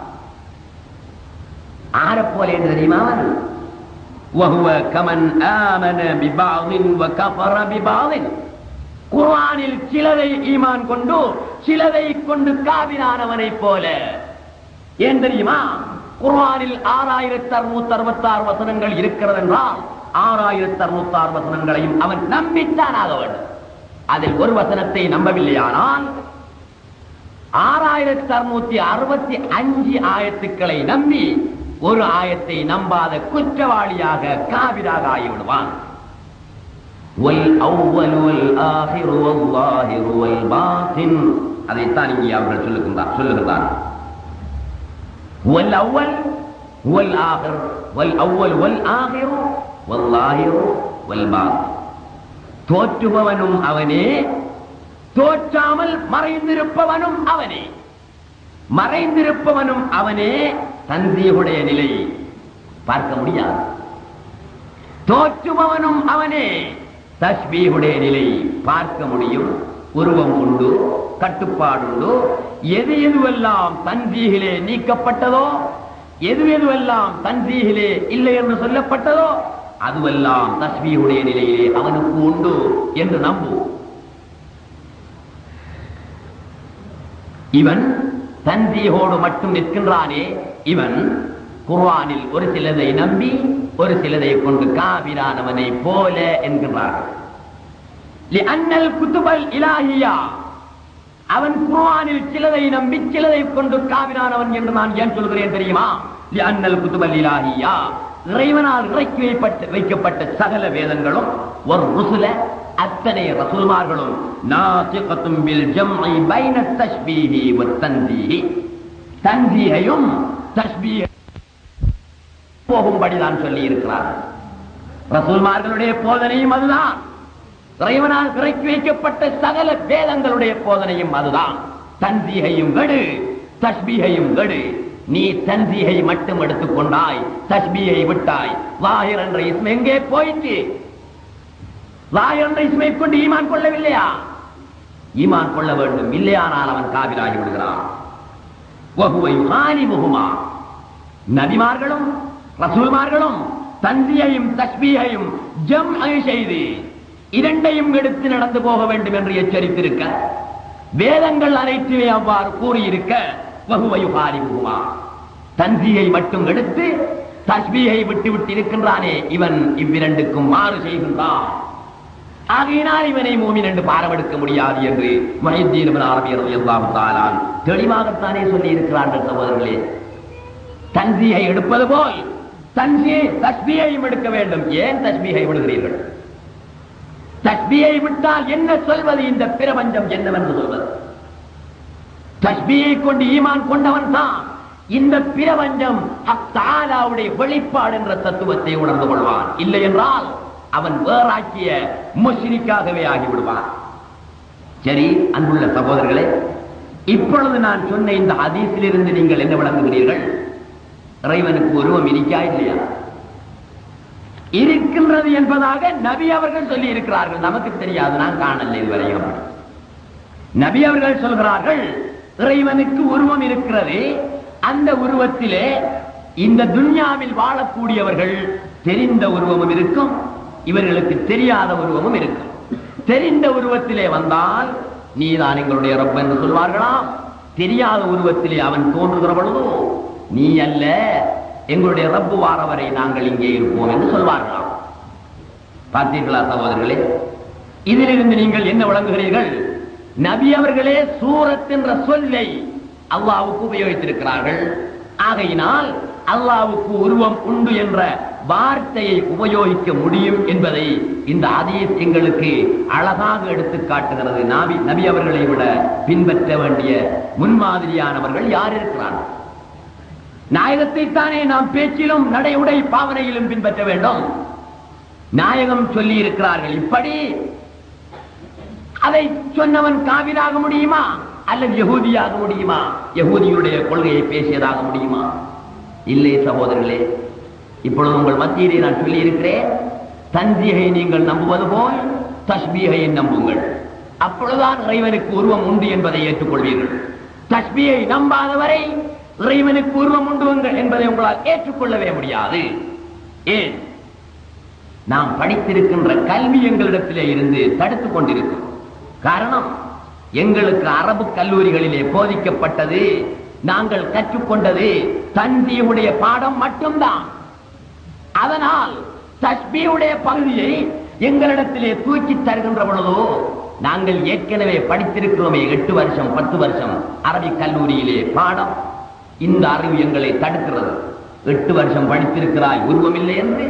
ஆரை போல என்று தெரியுமா அவன் وهو كمن آمن ببعض وكفر ببعض குர்ஆனில் சிலதை ஈமான் கொண்டு சிலதை கொண்டு காவிரானவனைப் போல ஏன் தெரியுமா குர்ஆனில் ஆறாயிரத்தி அறுநூத்தி அறுபத்தி ஆறு வசனங்கள் இருக்கிறது என்றால் ஆறாயிரத்தி அறுநூத்தி ஆறு வசனங்களையும் அவன் நம்பித்தான் ஆக வேண்டும் அதில் ஒரு வசனத்தை நம்பவில்லையானால் ஆறாயிரத்தி அறுநூத்தி அறுபத்தி அஞ்சு ஆயத்துக்களை நம்பி ஒரு ஆயத்தை நம்பாத குற்றவாளியாக காவிராக ஆகிவிடுவான் وَالْأَوَّلُ وَالْآخِرُ وَالظَّاهِرُ وَالْبَاطِنُ அதைத்தான் இங்கே அவர்கள் சொல்லுகின்றார் சொல்லுகிறார் وَالْأَوَّلُ وَالْآخِرُ وَالْأَوَّلُ وَالْآخِرُ وَالظَّاهِرُ وَالْبَاطِنُ தோற்றுபவனும் அவனே தோற்றாமல் மறைந்திருப்பவனும் அவனே மறைந்திருப்பவனும் அவனே தந்தியுடைய நிலை பார்க்க முடியாது தோற்றுபவனும் அவனே தஸ்பீகுடைய நிலை பார்க்க முடியும் உருவம் உண்டு கட்டுப்பாடுண்டு எது எதுவெல்லாம் தன்சீகிலே நீக்கப்பட்டதோ எது எதுவெல்லாம் தன்சீகிலே இல்லை என்று சொல்லப்பட்டதோ அதுவெல்லாம் தஸ்பீகுடைய நிலையிலே அவனுக்கு உண்டு என்று நம்பு இவன் தந்தியோடு மட்டும் நிற்கின்றானே இவன் குர்ஆனில் ஒரு சிலதை நம்பி ஒரு சிலதை கொண்டு காபிரானவனை போல என்கின்றார்கள் லிஅன்னல் குத்துபல் இலாஹியா அவன் குர்ஆனில் சிலதை நம்பி சிலதை கொண்டு காவிரானவன் என்று நான் ஏன் சொல்கிறேன் தெரியுமா லிஅன்னல் குத்துபல் இலாஹியா இறைவனால் இறக்கி வைப்பட்ட வைக்கப்பட்ட சகல வேதங்களும் ஒரு ருசுல அத்தனை ரசூல்மார்களும் நாசிகத்தும் பில் ஜம்இ பைன தஸ்பீஹி வத் தன்தீஹி தன்தீஹையும் தஸ்பீஹ் போகும்படி தான் சொல்லி இருக்கிறார் ரசூல்மார்களுடைய போதனையும் அதுதான் இறைவனால் இறக்கி வைக்கப்பட்ட சகல வேதங்களுடைய போதனையும் அதுதான் தன்சீகையும் கடு தஸ்பீகையும் கடு நீ தன்சீகை மட்டும் எடுத்துக்கொண்டாய் தஸ்பீகை விட்டாய் லாஹிர் என்ற இஸ்ம எங்கே போயிற்று லாஹிர் என்ற இஸ்மை கொண்டு ஈமான் கொள்ளவில்லையா ஈமான் கொள்ள வேண்டும் இல்லையானால் அவன் காவிராகி விடுகிறான் வகுவை முகுமா நபிமார்களும் ரசூல்மார்களும் தந்தியையும் தஸ்பீகையும் ஜம் செய்து இரண்டையும் எடுத்து நடந்து போக வேண்டும் என்று எச்சரித்திருக்க வேதங்கள் அனைத்துமே அவ்வாறு கூறியிருக்க வகுவையுகாரி முகுமா தந்தியை மட்டும் எடுத்து தஸ்பீகை விட்டு விட்டு இருக்கின்றானே இவன் இவ்விரண்டுக்கும் மாறு செய்கின்றான் ஆகையினால் இவனை மூமின் என்று பாரமெடுக்க முடியாது என்று மஹித்தீன் அரபியர் எல்லாம் தாலான் தெளிவாகத்தானே சொல்லி இருக்கிறார்கள் சகோதரர்களே தன்சியை எடுப்பது போல் தன்சியை தஸ்பியையும் எடுக்க வேண்டும் ஏன் தஸ்பியை விடுகிறீர்கள் தஸ்பியை விட்டால் என்ன சொல்வது இந்த பிரபஞ்சம் என்னவென்று சொல்வது தஸ்பியை கொண்டு ஈமான் கொண்டவன் தான் இந்த பிரபஞ்சம் அத்தாலாவுடைய வெளிப்பாடு என்ற தத்துவத்தை உணர்ந்து கொள்வான் இல்லை என்றால் அவன் வேறாக்கிய முஸ்லிக்காகவே ஆகிவிடுவான் சரி அன்புள்ள சகோதரர்களே இப்பொழுது நான் சொன்ன இந்த ஹதீஸிலிருந்து நீங்கள் என்ன விளங்குகிறீர்கள் இறைவனுக்கு உருவம் இருக்கா இல்லையா இருக்கின்றது என்பதாக நபி அவர்கள் சொல்லி இருக்கிறார்கள் நமக்கு தெரியாது நான் காணல இதுவரையும் அப்படி. நபி அவர்கள் சொல்கிறார்கள் இறைவனுக்கு உருவம் இருக்கிறது அந்த உருவத்திலே இந்த துன்யாவில் வாழக்கூடியவர்கள் தெரிந்த உருவமும் இருக்கும் இவர்களுக்கு தெரியாத உருவமும் இருக்கும் தெரிந்த உருவத்திலே வந்தால் நீதான் எங்களுடைய ரப்ப என்று சொல்வார்களாம் தெரியாத உருவத்திலே அவன் தோன்றுகிற பொழுதோ நீ அல்ல எங்களுடைய ரப்பு வாரவரை நாங்கள் இங்கே இருப்போம் என்று சொல்வார்களாம் பார்த்தீர்களா சகோதரர்களே இதிலிருந்து நீங்கள் என்ன விளங்குகிறீர்கள் நபி அவர்களே சூரத் என்ற சொல்லை அல்லாவுக்கு உபயோகித்திருக்கிறார்கள் ஆகையினால் அல்லாவுக்கு உருவம் உண்டு என்ற வார்த்தையை உபயோகிக்க முடியும் என்பதை இந்த அதீஸ் எங்களுக்கு அழகாக எடுத்து காட்டுகிறது நாபி நபி அவர்களை விட பின்பற்ற வேண்டிய முன்மாதிரியானவர்கள் யார் இருக்கிறார்கள் நாயகத்தை தானே நாம் பேச்சிலும் நடை உடை பாவனையிலும் பின்பற்ற வேண்டும் நாயகம் சொல்லி இருக்கிறார்கள் இப்படி அதை சொன்னவன் காவிராக முடியுமா அல்லது யகூதியாக முடியுமா யகூதியுடைய கொள்கையை பேசியதாக முடியுமா இல்லை சகோதரர்களே இப்பொழுது உங்கள் மத்தியிலே நான் சொல்லி இருக்கிறேன் தன்சிகை நீங்கள் நம்புவது போல் தஸ்பீகை நம்புங்கள் அப்பொழுதுதான் இறைவனுக்கு உருவம் உண்டு என்பதை ஏற்றுக்கொள்வீர்கள் தஸ்பியை நம்பாதவரை இறைவனுக்கு உருவம் உண்டு என்க- என்பதை உங்களால் ஏற்றுக்கொள்ளவே முடியாது ஏன் நாம் படித்திருக்கின்ற கல்வி எங்களிடத்திலே இருந்து தடுத்துக் கொண்டிருக்கும் காரணம் எங்களுக்கு அரபு கல்லூரிகளிலே போதிக்கப்பட்டது நாங்கள் கற்றுக்கொண்டது தந்தியுடைய பாடம் மட்டும்தான் அதனால் தஸ்பியுடைய பகுதியை எங்களிடத்திலே தூக்கி தருகின்ற பொழுதோ நாங்கள் ஏற்கனவே படித்திருக்கிறோமே எட்டு வருஷம் பத்து வருஷம் அரபிக் கல்லூரியிலே பாடம் இந்த அறிவு எங்களை தடுக்கிறது எட்டு வருஷம் படித்திருக்கிறாய் உருவம் இல்லை என்று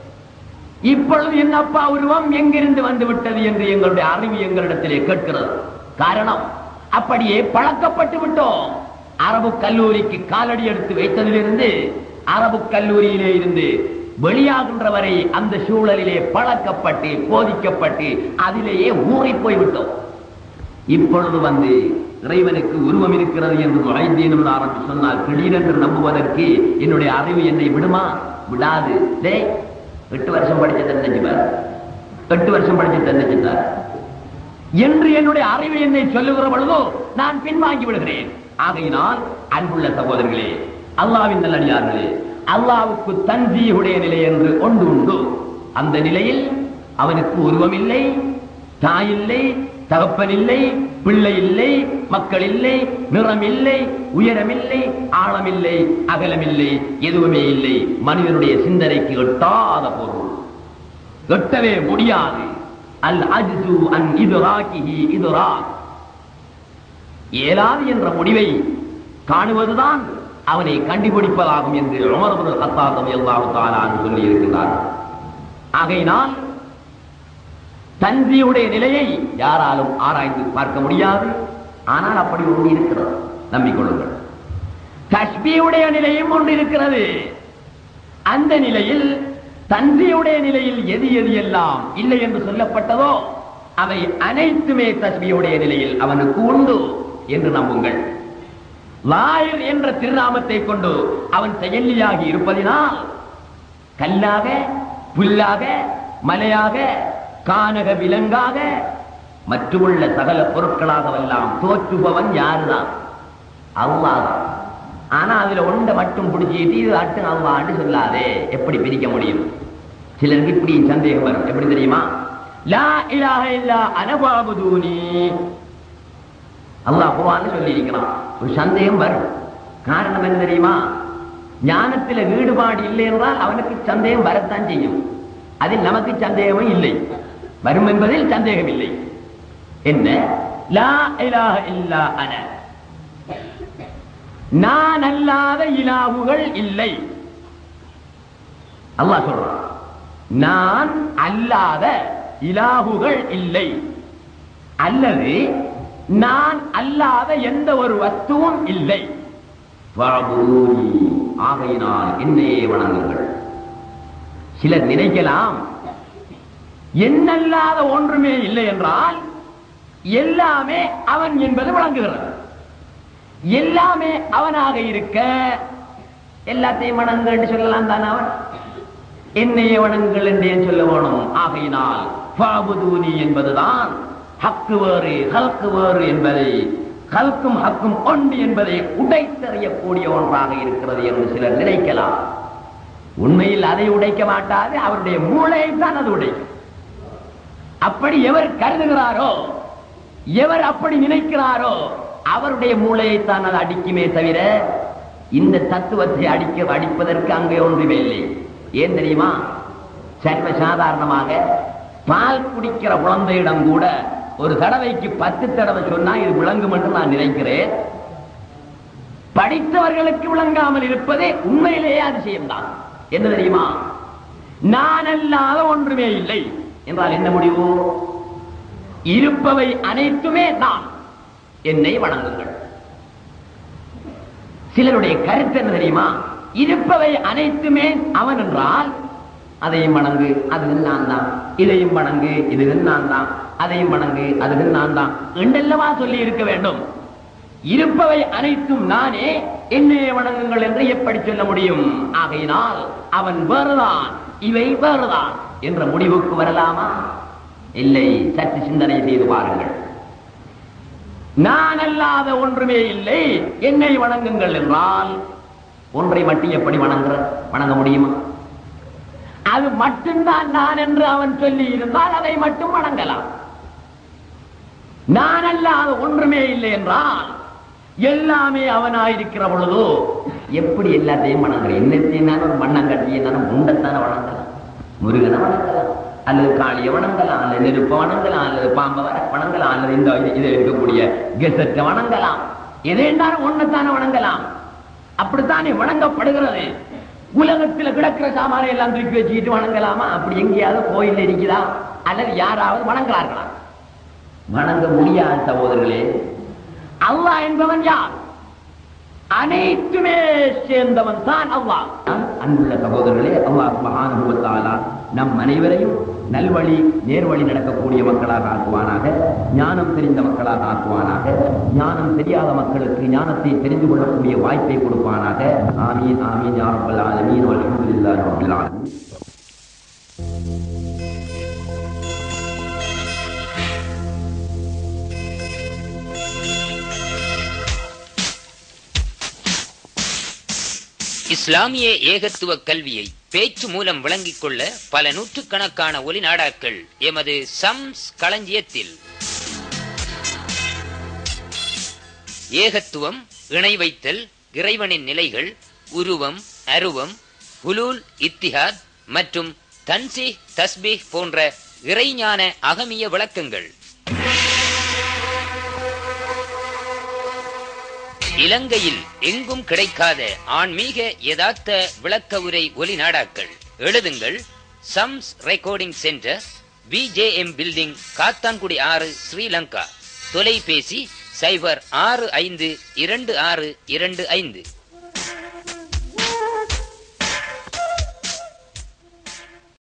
இப்பொழுது என்னப்பா உருவம் எங்கிருந்து வந்து விட்டது என்று எங்களுடைய அறிவு எங்களிடத்திலே கேட்கிறது காரணம் அப்படியே பழக்கப்பட்டு விட்டோம் அரபு கல்லூரிக்கு காலடி எடுத்து வைத்ததிலிருந்து அரபு கல்லூரியிலே இருந்து வெளியாகின்ற வரை அந்த சூழலிலே பழக்கப்பட்டு போதிக்கப்பட்டு அதிலேயே ஊறி போய்விட்டோம் இப்பொழுது வந்து இறைவனுக்கு உருவம் இருக்கிறது என்று வைத்தியனும் ஆரம்பி சொன்னால் திடீரென்று நம்புவதற்கு என்னுடைய அறிவு என்னை விடுமா விடாது டேய் எட்டு வருஷம் படிச்ச தெரிஞ்சு பாரு எட்டு வருஷம் படிச்ச தெரிஞ்சுட்டார் என்று என்னுடைய அறிவு என்னை சொல்லுகிற பொழுதோ நான் பின்வாங்கி விடுகிறேன் ஆகையினால் அன்புள்ள சகோதரர்களே அல்லாவின் நல்லடியார்களே அல்லாவுக்கு தன்ஜீயுடைய நிலை என்று ஒன்று உண்டு அந்த நிலையில் அவனுக்கு உருவம் இல்லை தாய் இல்லை தகப்பன் இல்லை பிள்ளை இல்லை மக்கள் இல்லை நிறம் இல்லை உயரமில்லை ஆழமில்லை அகலமில்லை எதுவுமே இல்லை மனிதனுடைய சிந்தனைக்கு எட்டாத பொருள் எட்டவே முடியாது அல் அஜ்சு அன் இதுராக்கிஹி இதுராக் இயலாது என்ற முடிவை காணுவதுதான் அவனை கண்டுபிடிப்பதாகும் என்று உமர் இப்னு கத்தாப் ரலியல்லாஹு தஆலா அன்ஹு சொல்லி இருக்கிறார் ஆகையினால் தந்தியுடைய நிலையை யாராலும் ஆராய்ந்து பார்க்க முடியாது ஆனால் அப்படி ஒன்று இருக்கிறது நம்பிக்கொள்ளுங்கள் தஸ்பியுடைய நிலையும் ஒன்று இருக்கிறது அந்த நிலையில் தந்தியுடைய நிலையில் எது எது எல்லாம் இல்லை என்று சொல்லப்பட்டதோ அவை அனைத்துமே தஸ்மியுடைய நிலையில் அவனுக்கு உண்டு என்று நம்புங்கள் லாயர் என்ற திருநாமத்தை கொண்டு அவன் செயலியாகி இருப்பதினால் கல்லாக புல்லாக மலையாக கானக விலங்காக மற்றுமுள்ள சகல பொருட்களாகவெல்லாம் தோற்றுபவன் யாருதான் அல்லாஹ் ஆனா அதுல ஒன்றை மட்டும் பிடிச்சிட்டு இது அட்டும் அல்லான்னு சொல்லாதே எப்படி பிரிக்க முடியும் சிலருக்கு இப்படி சந்தேகம் வரும் எப்படி தெரியுமா லா இலாஹ இல்லா அனபாபுதூனி அல்லாஹ் குர்ஆன்ல சொல்லி இருக்கிறான் ஒரு சந்தேகம் வரும் காரணம் என்ன தெரியுமா ஞானத்துல ஈடுபாடு இல்லை என்றால் அவனுக்கு சந்தேகம் வரத்தான் செய்யும் அதில் நமக்கு சந்தேகமும் இல்லை வரும் என்பதில் சந்தேகம் இல்லை என்ன லா இலாஹ இல்லா அன நான் அல்லாத இலாவுகள் இல்லை அல்லாஹ் சொல்றான் நான் அல்லாத இலாகுகள் இல்லை அல்லது நான் அல்லாத எந்த ஒரு வஸ்துவும் இல்லை فاعبدوني. ஆகையினால் என்னையே வணங்குங்கள் சிலர் நினைக்கலாம் என்னல்லாத ஒன்றுமே இல்லை என்றால் எல்லாமே அவன் என்பது விளங்குகிறது எல்லாமே அவனாக இருக்க எல்லாத்தையும் வணங்குன்னு சொல்லலாம் தானே அவன் என்னையே வணங்குங்கள் என்று ஏன் சொல்ல வேணும் ஆகையினால் ஃபாபுதூனி என்பதுதான் ஹக்கு வேறு ஹல்கு வேறு என்பதை ஹல்கும் ஹக்கும் ஒன்று என்பதை உடைத்தறியக்கூடிய ஒன்றாக இருக்கிறது என்று சிலர் நினைக்கலாம் உண்மையில் அதை உடைக்க மாட்டாது அவருடைய மூளையை தான் அது உடைக்கும் அப்படி எவர் கருதுகிறாரோ எவர் அப்படி நினைக்கிறாரோ அவருடைய மூளையைத்தான் அது அடிக்குமே தவிர இந்த தத்துவத்தை அடிக்க அடிப்பதற்கு அங்கே ஒன்றுமே இல்லை ஏன் தெரியுமா சர்வ சாதாரணமாக பால் குடிக்கிற குழந்தையிடம் கூட ஒரு தடவைக்கு பத்து தடவை சொன்னா இது விளங்கும் என்று நான் நினைக்கிறேன் படித்தவர்களுக்கு விளங்காமல் இருப்பதே உண்மையிலேயே அதிசயம்தான் என்ன தெரியுமா நான் அல்லாத ஒன்றுமே இல்லை என்றால் என்ன முடிவு இருப்பவை அனைத்துமே நான் என்னை வணங்குங்கள் சிலருடைய கருத்து என்ன தெரியுமா இருப்பவை அனைத்துமே அவன் என்றால் அதையும் வணங்கு அதுவும் நான் தான் இதையும் வணங்கு இதுவும் நான் தான் அதையும் வணங்கு அதுவும் நான் தான் என்றெல்லவா சொல்லி இருக்க வேண்டும் இருப்பவை அனைத்தும் நானே என்னையே வணங்குங்கள் என்று எப்படி சொல்ல முடியும் ஆகையினால் அவன் வேறுதான் இவை வேறுதான் என்ற முடிவுக்கு வரலாமா இல்லை சற்று சிந்தனை செய்து பாருங்கள் நான் அல்லாத ஒன்றுமே இல்லை என்னை வணங்குங்கள் என்றால் ஒன்றை மட்டும் எப்படி வணங்குற வணங்க முடியுமா அது மட்டும்தான் நான் என்று அவன் சொல்லி இருந்தால் அதை மட்டும் வணங்கலாம் நான் அல்லாத ஒன்றுமே இல்லை என்றால் எல்லாமே அவனாயிருக்கிற பொழுதோ எப்படி எல்லாத்தையும் வணங்குறேன் என்னத்தையும் ஒரு மண்ணங்கட்டி என்ன முண்டத்தான வணங்கலாம் முருகனை வணங்கலாம் அல்லது காளியை வணங்கலாம் அல்லது நெருப்ப வணங்கலாம் அல்லது பாம்பை வர வணங்கலாம் அல்லது இந்த இது- இதில் இருக்கக்கூடிய கெசட்டை வணங்கலாம் எதை என்றாலும் ஒன்றுத்தானே வணங்கலாம் அப்படித்தானே வணங்கப்படுகிறது உலகத்துல கிடக்கிற சாமானை எல்லாம் தூக்கி வச்சுக்கிட்டு வணங்கலாமா அப்படி எங்கேயாவது கோயில் இருக்குதா அல்லது யாராவது வணங்குறார்களா வணங்க முடியாத சகோதரர்களே அல்லாஹ் என்பவன் யார் அனைத்துமே சேர்ந்தவன் தான் அல்லாஹ் அன்புள்ள சகோதரர்களே அல்லாஹ் சுப்ஹானஹு வ தஆலா நம் அனைவரையும் நல்வழி நேர்வழி நடக்கக்கூடிய மக்களாக ஆக்குவானாக ஞானம் தெரிந்த மக்களாக ஆக்குவானாக ஞானம் தெரியாத மக்களுக்கு ஞானத்தை தெரிந்து கொள்ளக்கூடிய வாய்ப்பை கொடுப்பானாக ஆமீன் ஆமீன் யா ரப்பல் ஆலமீன் வல்ஹம்துலில்லாஹி ரப்பில் ஆலமீன் இஸ்லாமிய ஏகத்துவ கல்வியை பேச்சு மூலம் விளங்கிக் கொள்ள பல நூற்றுக்கணக்கான ஒலி நாடாக்கள் எமது சம்ஸ் களஞ்சியத்தில் ஏகத்துவம் இணை வைத்தல் இறைவனின் நிலைகள் உருவம் அருவம் ஹுலூல் இத்திஹாத் மற்றும் தன்சீஹ் தஸ்பீஹ் போன்ற இறைஞான அகமிய விளக்கங்கள் இலங்கையில் எங்கும் கிடைக்காத ஆன்மீக யதார்த்த விளக்க உரை ஒலி நாடாக்கள் எழுதுங்கள் Sams recording centre BJM building Kattankudy ஆறு ஸ்ரீலங்கா தொலைபேசி சைபர் ஆறு ஐந்து இரண்டு ஆறு இரண்டு ஐந்து